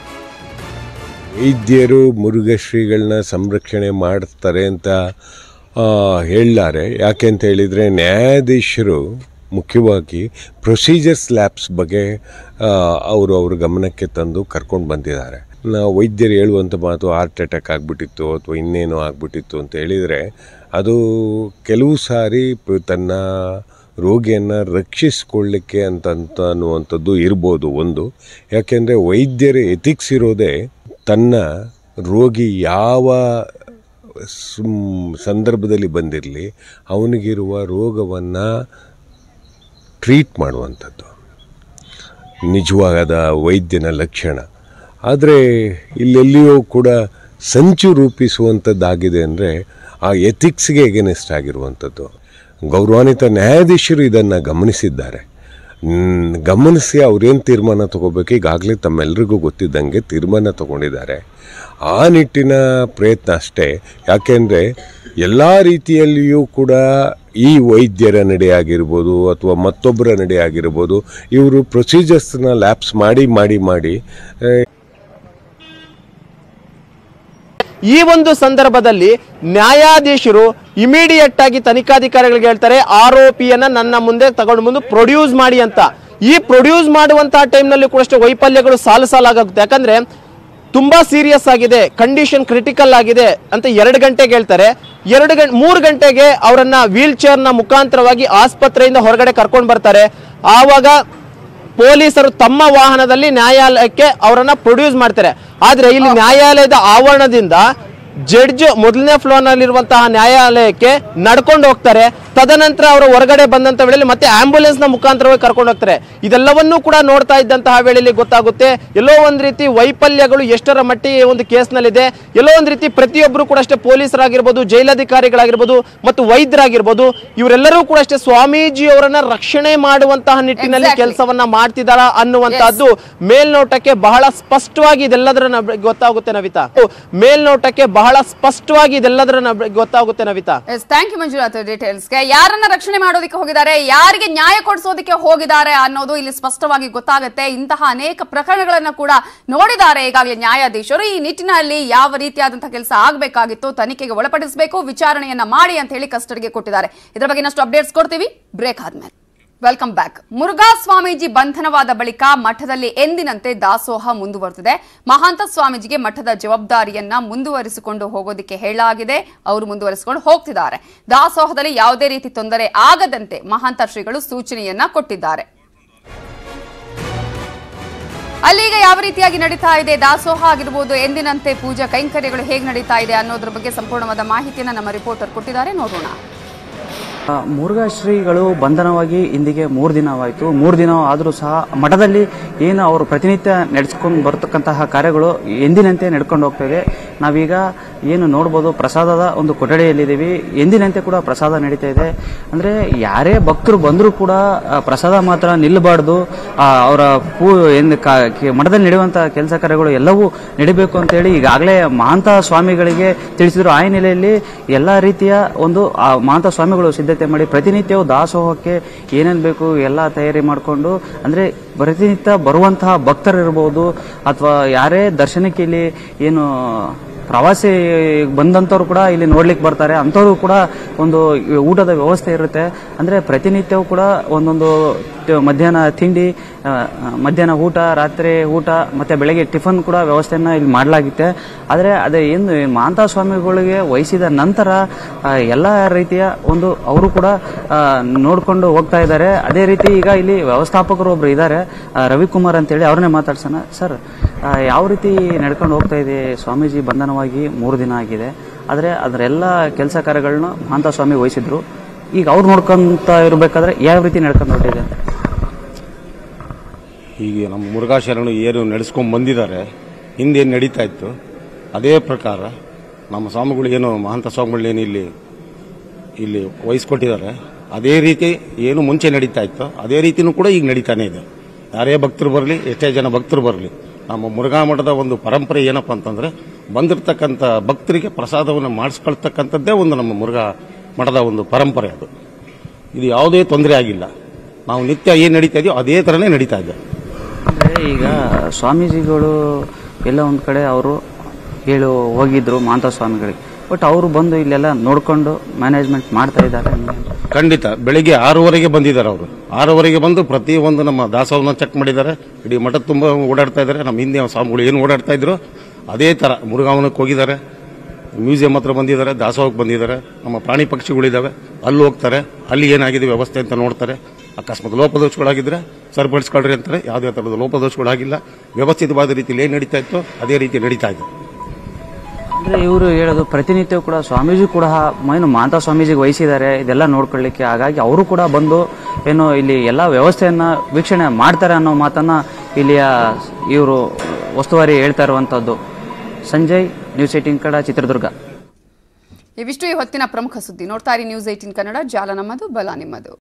S6: ವೈದ್ಯರು ಮುರುಘಶ್ರೀಗಳನ್ನ ಸಂರಕ್ಷಣೆ ಮಾಡ್ತಾರೆ ಅಂತ ಹೇಳಿದ್ದಾರೆ ಯಾಕೆ ಅಂತ ಹೇಳಿದರೆ ನ್ಯಾಯಾಧೀಶರು ಮುಖ್ಯವಾಗಿ ಪ್ರೊಸೀಜರ್ಸ್ ಲ್ಯಾಬ್ಸ್ ಬಗ್ಗೆ ಆ, ಅವರು ಅವ್ರ ಗಮನಕ್ಕೆ ತಂದು ಕರ್ಕೊಂಡು ಬಂದಿದ್ದಾರೆ ನಾವು ವೈದ್ಯರು ಹೇಳುವಂಥ ಮಾತು ಹಾರ್ಟ್ ಅಟ್ಯಾಕ್ ಆಗಿಬಿಟ್ಟಿತ್ತು ಅಥವಾ ಇನ್ನೇನೋ ಆಗಿಬಿಟ್ಟಿತ್ತು ಅಂತ ಹೇಳಿದರೆ ಅದು ಕೆಲವು ಸಾರಿ ಪ- ತನ್ನ ರೋಗಿಯನ್ನು ರಕ್ಷಿಸ್ಕೊಳ್ಳಿಕ್ಕೆ ಅಂತ ಅಂತ ಅನ್ನುವಂಥದ್ದು ಇರ್ಬೋದು ಒಂದು ಯಾಕೆಂದರೆ ವೈದ್ಯರ ಎಥಿಕ್ಸ್ ಇರೋದೇ ತನ್ನ ರೋಗಿ ಯಾವ ಸುಮ್- ಸಂದರ್ಭದಲ್ಲಿ ಬಂದಿರಲಿ ಅವನಿಗಿರುವ ರೋಗವನ್ನು ಟ್ರೀಟ್ ಮಾಡುವಂಥದ್ದು ನಿಜವಾದ ವೈದ್ಯನ ಲಕ್ಷಣ ಆದರೆ ಇಲ್ಲೆಲ್ಲಿಯೂ ಕೂಡ ಸಂಚು ರೂಪಿಸುವಂಥದ್ದಾಗಿದೆ ಅಂದರೆ ಆ ಎಥಿಕ್ಸ್ಗೆ ಎಗೆನೆಸ್ಟ್ ಆಗಿರುವಂಥದ್ದು ಗೌರವಾನ್ವಿತ ನ್ಯಾಯಾಧೀಶರು ಇದನ್ನು ಗಮನಿಸಿದ್ದಾರೆ ಮ್, ಗಮನಿಸಿ ಅವ್ರೇನು ತೀರ್ಮಾನ ತಗೋಬೇಕು ಈಗಾಗಲೇ ತಮ್ಮೆಲ್ಲರಿಗೂ ಗೊತ್ತಿದ್ದಂಗೆ ತೀರ್ಮಾನ ತಗೊಂಡಿದ್ದಾರೆ ಆ ನಿಟ್ಟಿನ ಪ್ರಯತ್ನ ಅಷ್ಟೇ ಯಾಕೆಂದರೆ ಎಲ್ಲ ರೀತಿಯಲ್ಲಿಯೂ ಕೂಡ ಈ ವೈದ್ಯರ ನಡೆ ಆಗಿರ್ಬೋದು ಅಥವಾ ಮತ್ತೊಬ್ಬರ ನಡೆ ಆಗಿರ್ಬೋದು ಇವರು ಪ್ರೊಸೀಜರ್ಸ್ನ ಲ್ಯಾಪ್ಸ್ ಮಾಡಿ ಮಾಡಿ ಮಾಡಿ ಆ,
S7: ಈ ಒಂದು ಸಂದರ್ಭದಲ್ಲಿ ನ್ಯಾಯಾಧೀಶರು ಇಮಿಡಿಯೇಟ್ ಆಗಿ ತನಿಖಾಧಿಕಾರಿಗಳಿಗೆ ಹೇಳ್ತಾರೆ ಆರೋಪಿಯನ್ನ ನನ್ನ ಮುಂದೆ ತಗೊಂಡು ಬಂದು ಪ್ರೊಡ್ಯೂಸ್ ಮಾಡಿ ಅಂತ ಈ ಪ್ರೊಡ್ಯೂಸ್ ಮಾಡುವಂತಹ ಟೈಮ್ನಲ್ಲಿ ಕೂಡ ಅಷ್ಟೇ ವೈಫಲ್ಯಗಳು ಸಾಲು ಸಾಲಾಗುತ್ತೆ ಯಾಕಂದ್ರೆ ತುಂಬಾ ಸೀರಿಯಸ್ ಆಗಿದೆ ಕಂಡೀಷನ್ ಕ್ರಿಟಿಕಲ್ ಆಗಿದೆ ಅಂತ ಎರಡು ಗಂಟೆಗೆ ಹೇಳ್ತಾರೆ ಎರಡು ಗಂಟೆ ಮೂರು ಗಂಟೆಗೆ ಅವರನ್ನ ವೀಲ್ ಚೇರ್ನ ಮುಖಾಂತರವಾಗಿ ಆಸ್ಪತ್ರೆಯಿಂದ ಹೊರಗಡೆ ಕರ್ಕೊಂಡು ಬರ್ತಾರೆ ಆವಾಗ ಪೊಲೀಸರು ತಮ್ಮ ವಾಹನದಲ್ಲಿ ನ್ಯಾಯಾಲಯಕ್ಕೆ ಅವರನ್ನ ಪ್ರೊಡ್ಯೂಸ್ ಮಾಡ್ತಾರೆ ಆದ್ರೆ ಇಲ್ಲಿ ನ್ಯಾಯಾಲಯದ ಆವರಣದಿಂದ ಜಡ್ಜ್ ಮೊದಲನೇ ಫ್ಲೋರ್ ನಲ್ಲಿರುವಂತಹ ನ್ಯಾಯಾಲಯಕ್ಕೆ ನಡ್ಕೊಂಡು ಹೋಗ್ತಾರೆ ತದನಂತರ ಅವರು ಹೊರಗಡೆ ಬಂದಂತ ವೇಳೆಯಲ್ಲಿ ಮತ್ತೆ ಆಂಬ್ಯುಲೆನ್ಸ್ ನ ಮುಖಾಂತರವಾಗಿ ಕರ್ಕೊಂಡು ಹೋಗ್ತಾರೆ ಇದೆಲ್ಲವನ್ನೂ ಕೂಡ ನೋಡ್ತಾ ಇದ್ದಂತಹ ವೇಳೆಯಲ್ಲಿ ಗೊತ್ತಾಗುತ್ತೆ ಎಲ್ಲೋ ಒಂದ್ ರೀತಿ ವೈಫಲ್ಯಗಳು ಎಷ್ಟರ ಮಟ್ಟಿಗೆ ಈ ಒಂದು ಕೇಸ್ನಲ್ಲಿದೆ ಎಲ್ಲೋ ಒಂದ್ ರೀತಿ ಪ್ರತಿಯೊಬ್ಬರು ಕೂಡ ಅಷ್ಟೇ ಪೊಲೀಸರಾಗಿರ್ಬೋದು ಜೈಲಾಧಿಕಾರಿಗಳಾಗಿರ್ಬೋದು ಮತ್ತು ವೈದ್ಯರಾಗಿರ್ಬೋದು ಇವರೆಲ್ಲರೂ ಕೂಡ ಅಷ್ಟೇ ಸ್ವಾಮೀಜಿ ಅವರನ್ನ ರಕ್ಷಣೆ ಮಾಡುವಂತಹ ನಿಟ್ಟಿನಲ್ಲಿ
S1: Exactly.
S7: ಕೆಲಸವನ್ನ ಮಾಡ್ತಿದಾರ ಅನ್ನುವಂತಹದ್ದು ಮೇಲ್ನೋಟಕ್ಕೆ ಬಹಳ ಸ್ಪಷ್ಟವಾಗಿ ಇದೆಲ್ಲದರ ನ- ಗೊತ್ತಾಗುತ್ತೆ ನವಿತಾ ಮೇಲ್ನೋಟಕ್ಕೆ ಬಹಳ ಸ್ಪಷ್ಟವಾಗಿ ಇದೆಲ್ಲದರ ನ- ಗೊತ್ತಾಗುತ್ತೆ Navita
S1: yes thank you Manjunath ಡೀಟೇಲ್ಸ್ಗೆ ಯಾರನ್ನ ರಕ್ಷಣೆ ಮಾಡೋದಕ್ಕೆ ಹೋಗಿದ್ದಾರೆ ಯಾರಿಗೆ ನ್ಯಾಯ ಕೊಡಿಸೋದಕ್ಕೆ ಹೋಗಿದ್ದಾರೆ ಅನ್ನೋದು ಇಲ್ಲಿ ಸ್ಪಷ್ಟವಾಗಿ ಗೊತ್ತಾಗುತ್ತೆ ಇಂತಹ ಅನೇಕ ಪ್ರಕರಣಗಳನ್ನ ಕೂಡ ನೋಡಿದ್ದಾರೆ ಈಗಾಗಲೇ ನ್ಯಾಯಾಧೀಶರು ಈ ನಿಟ್ಟಿನಲ್ಲಿ ಯಾವ ರೀತಿಯಾದಂತಹ ಕೆಲಸ ಆಗಬೇಕಾಗಿತ್ತು ತನಿಖೆಗೆ ಒಳಪಡಿಸಬೇಕು ವಿಚಾರಣೆಯನ್ನ ಮಾಡಿ ಅಂತ ಹೇಳಿ ಕಸ್ಟಡಿಗೆ ಕೊಟ್ಟಿದ್ದಾರೆ ಇದರ ಬಗ್ಗೆ ಇನ್ನಷ್ಟು ಅಪ್ಡೇಟ್ಸ್ ಕೊಡ್ತೀವಿ ಬ್ರೇಕ್ ಆದ್ಮೇಲೆ ವೆಲ್ಕಮ್ ಬ್ಯಾಕ್ ಮುರುಘಾ ಸ್ವಾಮೀಜಿ ಬಂಧನವಾದ ಬಳಿಕ ಮಠದಲ್ಲಿ ಎಂದಿನಂತೆ ದಾಸೋಹ ಮುಂದುವರೆದಿದೆ ಮಹಾಂತ ಸ್ವಾಮೀಜಿಗೆ ಮಠದ ಜವಾಬ್ದಾರಿಯನ್ನ ಮುಂದುವರಿಸಿಕೊಂಡು ಹೋಗೋದಕ್ಕೆ ಹೇಳಲಾಗಿದೆ ಅವರು ಮುಂದುವರಿಸಿಕೊಂಡು ಹೋಗ್ತಿದ್ದಾರೆ ದಾಸೋಹದಲ್ಲಿ ಯಾವುದೇ ರೀತಿ ತೊಂದರೆ ಆಗದಂತೆ ಮಹಾಂತ ಶ್ರೀಗಳು ಸೂಚನೆಯನ್ನ ಕೊಟ್ಟಿದ್ದಾರೆ ಅಲ್ಲೀಗ ಯಾವ ರೀತಿಯಾಗಿ ನಡೀತಾ ಇದೆ ದಾಸೋಹ ಆಗಿರ್ಬೋದು ಎಂದಿನಂತೆ ಪೂಜಾ ಕೈಂಕರ್ಯಗಳು ಹೇಗೆ ನಡೀತಾ ಇದೆ ಅನ್ನೋದ್ರ ಬಗ್ಗೆ ಸಂಪೂರ್ಣವಾದ ಮಾಹಿತಿಯನ್ನ ನಮ್ಮ ರಿಪೋರ್ಟರ್ ಕೊಟ್ಟಿದ್ದಾರೆ ನೋಡೋಣ
S8: ಆ, ಮುರುಘಾ ಶ್ರೀಗಳು ಬಂಧನವಾಗಿ ಇಂದಿಗೆ ಮೂರು ದಿನವಾಯಿತು ಮೂರು ದಿನ ಆದರೂ ಸಹ ಮಠದಲ್ಲಿ ಏನು ಅವರು ಪ್ರತಿನಿತ್ಯ ನಡೆಸ್ಕೊಂಡು ಬರತಕ್ಕಂತಹ ಕಾರ್ಯಗಳು ಎಂದಿನಂತೆ ನಡ್ಕೊಂಡು ಹೋಗ್ತಾ ಇದೆ ನಾವೀಗ ಏನು ನೋಡ್ಬೋದು ಪ್ರಸಾದದ ಒಂದು ಕೊಠಡಿಯಲ್ಲಿದ್ದೀವಿ ಎಂದಿನಂತೆ ಕೂಡ ಪ್ರಸಾದ ನಡೀತಾ ಇದೆ ಅಂದರೆ ಯಾರೇ ಭಕ್ತರು ಬಂದರೂ ಕೂಡ ಆ, ಪ್ರಸಾದ ಮಾತ್ರ ನಿಲ್ಲಬಾರ್ದು ಆ, ಅವರ ಪೂ ಏನು ಕಾ- ಕೆ- ಮಠದಲ್ಲಿ ನಡೆಯುವಂಥ ಕೆಲಸ ಕಾರ್ಯಗಳು ಎಲ್ಲವೂ ನಡಿಬೇಕು ಅಂತೇಳಿ ಈಗಾಗಲೇ ಮಹಾಂತ ಸ್ವಾಮಿಗಳಿಗೆ ತಿಳಿಸಿದ್ರು ಆ ಹಿನ್ನೆಲೆಯಲ್ಲಿ ಎಲ್ಲ ರೀತಿಯ ಒಂದು ಆ ಮಹಾಂತ ಸ್ವಾಮಿಗಳು ಸಿದ್ಧತೆ ಮಾಡಿ ಪ್ರತಿನಿತ್ಯವೂ ದಾಸೋಹಕ್ಕೆ ಏನೇನು ಬೇಕು ಎಲ್ಲ ತಯಾರಿ ಮಾಡಿಕೊಂಡು ಅಂದರೆ ಪ್ರತಿನಿತ್ಯ ಬರುವಂತಹ ಭಕ್ತರಿರ್ಬೋದು ಅಥವಾ ಯಾರೇ ದರ್ಶನಕ್ಕೆ ಇಲ್ಲಿ ಏನು ಪ್ರವಾಸಿ ಬಂದಂಥವ್ರು ಕೂಡ ಇಲ್ಲಿ ನೋಡ್ಲಿಕ್ಕೆ ಬರ್ತಾರೆ ಅಂಥವ್ರು ಕೂಡ ಒಂದು ಊಟದ ವ್ಯವಸ್ಥೆ ಇರುತ್ತೆ ಅಂದರೆ ಪ್ರತಿನಿತ್ಯವೂ ಕೂಡ ಒಂದೊಂದು ಟ- ಮಧ್ಯಾಹ್ನ ತಿಂಡಿ ಆ, ಮಧ್ಯಾಹ್ನ ಊಟ ರಾತ್ರಿ ಊಟ ಮತ್ತೆ ಬೆಳಗ್ಗೆ ಟಿಫನ್ ಕೂಡ ವ್ಯವಸ್ಥೆಯನ್ನ ಇಲ್ಲಿ ಮಾಡಲಾಗುತ್ತೆ ಆದರೆ ಅದೇ ಏನು ಮಹಾಂತ ಸ್ವಾಮಿಗಳಿಗೆ ವಹಿಸಿದ ನಂತರ ಆ, ಎಲ್ಲ ರೀತಿಯ ಒಂದು ಅವರು ಕೂಡ ಆ, ನೋಡ್ಕೊಂಡು ಹೋಗ್ತಾ ಇದ್ದಾರೆ ಅದೇ ರೀತಿ ಈಗ ಇಲ್ಲಿ ವ್ಯವಸ್ಥಾಪಕರು ಒಬ್ರು ಇದ್ದಾರೆ ಆ, ರವಿಕುಮಾರ್ ಅಂತೇಳಿ ಅವ್ರನ್ನೇ ಮಾತಾಡ್ಸೋಣ ಸರ್ ಆ, ಯಾವ ರೀತಿ ನಡ್ಕೊಂಡು ಹೋಗ್ತಾ ಇದೆ ಸ್ವಾಮೀಜಿ ಬಂಧನವಾಗಿ ಮೂರು ದಿನ ಆಗಿದೆ ಆದರೆ ಅದರೆಲ್ಲ ಕೆಲಸ ಕಾರ್ಯಗಳನ್ನ ಮಹಾಂತ ಸ್ವಾಮಿ ವಹಿಸಿದ್ರು ಈಗ ಅವ್ರು ನೋಡ್ಕೊಂತ ಇರಬೇಕಾದ್ರೆ ಯಾವ ರೀತಿ ನಡ್ಕೊಂಡು ಹೊರಟಿದೆ ಅಂತ
S9: ಈಗ ನಮ್ಮ ಮುರುಘಾ ಶರಣು ಏನು ನಡೆಸ್ಕೊಂಡು ಬಂದಿದ್ದಾರೆ ಹಿಂದೇನು ನಡೀತಾ ಇತ್ತು ಅದೇ ಪ್ರಕಾರ ನಮ್ಮ ಸ್ವಾಮಿಗಳು ಏನು ಮಹಾಂತ ಸ್ವಾಮಿಗಳು ಏನು ಇಲ್ಲಿ ಇಲ್ಲಿ ವಹಿಸ್ಕೊಟ್ಟಿದ್ದಾರೆ ಅದೇ ರೀತಿ ಏನು ಮುಂಚೆ ನಡೀತಾ ಇತ್ತು ಅದೇ ರೀತಿನೂ ಕೂಡ ಈಗ ನಡೀತಾನೆ ಇದೆ ಯಾರೇ ಭಕ್ತರು ಬರಲಿ ಎಷ್ಟೇ ಜನ ಭಕ್ತರು ಬರಲಿ ನಮ್ಮ ಮುರುಘಾ ಮಠದ ಒಂದು ಪರಂಪರೆ ಏನಪ್ಪ ಅಂತಂದ್ರೆ ಬಂದಿರತಕ್ಕಂಥ ಭಕ್ತರಿಗೆ ಪ್ರಸಾದವನ್ನು ಮಾಡಿಸ್ಕೊಳ್ತಕ್ಕಂಥದ್ದೇ ಒಂದು ನಮ್ಮ ಮುರುಘಾ ಮಠದ ಒಂದು ಪರಂಪರೆ ಅದು ಇದು ಯಾವುದೇ ತೊಂದರೆ ಆಗಿಲ್ಲ ನಾವು ನಿತ್ಯ ಏನು ನಡೀತಾ ಇದೆಯೋ ಅದೇ ಥರನೇ ನಡೀತಾ ಇದೆ
S8: ಅಂದರೆ ಈಗ ಸ್ವಾಮೀಜಿಗಳು ಎಲ್ಲ ಒಂದು ಕಡೆ ಅವರು ಹೇಳು ಹೋಗಿದ್ರು ಮಹಾಂತ ಸ್ವಾಮಿಗಳಿಗೆ ಬಟ್ ಅವರು ಬಂದು ಇಲ್ಲೆಲ್ಲ ನೋಡ್ಕೊಂಡು ಮ್ಯಾನೇಜ್ಮೆಂಟ್ ಮಾಡ್ತಾ ಇದ್ದಾರೆ
S9: ಖಂಡಿತ ಬೆಳಿಗ್ಗೆ ಆರೂವರೆಗೆ ಬಂದಿದ್ದಾರೆ ಅವರು ಆರೂವರೆಗೆ ಬಂದು ಪ್ರತಿ ಒಂದು ನಮ್ಮ ದಾಸವನ್ನ ಚೆಕ್ ಮಾಡಿದ್ದಾರೆ ಇಡೀ ಮಠ ತುಂಬ ಓಡಾಡ್ತಾ ಇದ್ದಾರೆ ನಮ್ಮ ಹಿಂದೆ ಸ್ವಾಮಿಗಳು ಏನು ಓಡಾಡ್ತಾ ಇದ್ರು ಅದೇ ಥರ ಮುರುಗಾವನಕ್ಕೆ ಹೋಗಿದ್ದಾರೆ ಮ್ಯೂಸಿಯಂ ಹತ್ರ ಬಂದಿದ್ದಾರೆ ದಾಸೋಹಕ್ಕೆ ಬಂದಿದ್ದಾರೆ ನಮ್ಮ ಪ್ರಾಣಿ ಪಕ್ಷಿಗಳಿದ್ದಾವೆ ಅಲ್ಲಿ ಹೋಗ್ತಾರೆ ಅಲ್ಲಿ ಏನಾಗಿದೆ ವ್ಯವಸ್ಥೆ ಅಂತ ನೋಡ್ತಾರೆ ಅಕಸ್ಮಾತ್ ಲೋಪದೋಷಗಳಾಗಿದ್ರೆ ಸರಿಪಡಿಸ್ಕೊಳ್ರಿ ಅಂತಾರೆ ಯಾವುದೇ ಥರದ ಲೋಪದೋಷಗಳಾಗಿಲ್ಲ ವ್ಯವಸ್ಥಿತವಾದ ರೀತಿಯಲ್ಲಿ ಏನು ನಡೀತಾ ಇತ್ತು ಅದೇ ರೀತಿ ನಡೀತಾ ಇದೆ
S8: ಅಂದರೆ ಇವರು ಹೇಳೋದು ಪ್ರತಿನಿತ್ಯ ಕೂಡ ಸ್ವಾಮೀಜಿ ಕೂಡ ಏನು ಮಾತಾ ಸ್ವಾಮೀಜಿಗೆ ವಹಿಸಿದ್ದಾರೆ ಇದೆಲ್ಲ ನೋಡ್ಕೊಳ್ಳಿಕ್ಕೆ ಹಾಗಾಗಿ ಅವರು ಕೂಡ ಬಂದು ಏನು ಇಲ್ಲಿ ಎಲ್ಲ ವ್ಯವಸ್ಥೆಯನ್ನ ವೀಕ್ಷಣೆ ಮಾಡ್ತಾರೆ ಅನ್ನೋ ಮಾತನ್ನ ಇಲ್ಲಿಯ ಇವರು ಉಸ್ತುವಾರಿ ಹೇಳ್ತಾ ಇರುವಂಥದ್ದು ಸಂಜಯ್ ನ್ಯೂಸ್ ಏಟಿನ್ ಕಡ ಚಿತ್ರದುರ್ಗ
S1: ಇವಿಷ್ಟು ಈ ಹೊತ್ತಿನ ಪ್ರಮುಖ ಸುದ್ದಿ ನೋಡ್ತಾ ಇರಿ ನ್ಯೂಸ್ ಏಟಿನ್ ಕನ್ನಡ ಜಾಲ ನಮ್ಮದು ಬಲ ನಿಮ್ಮದು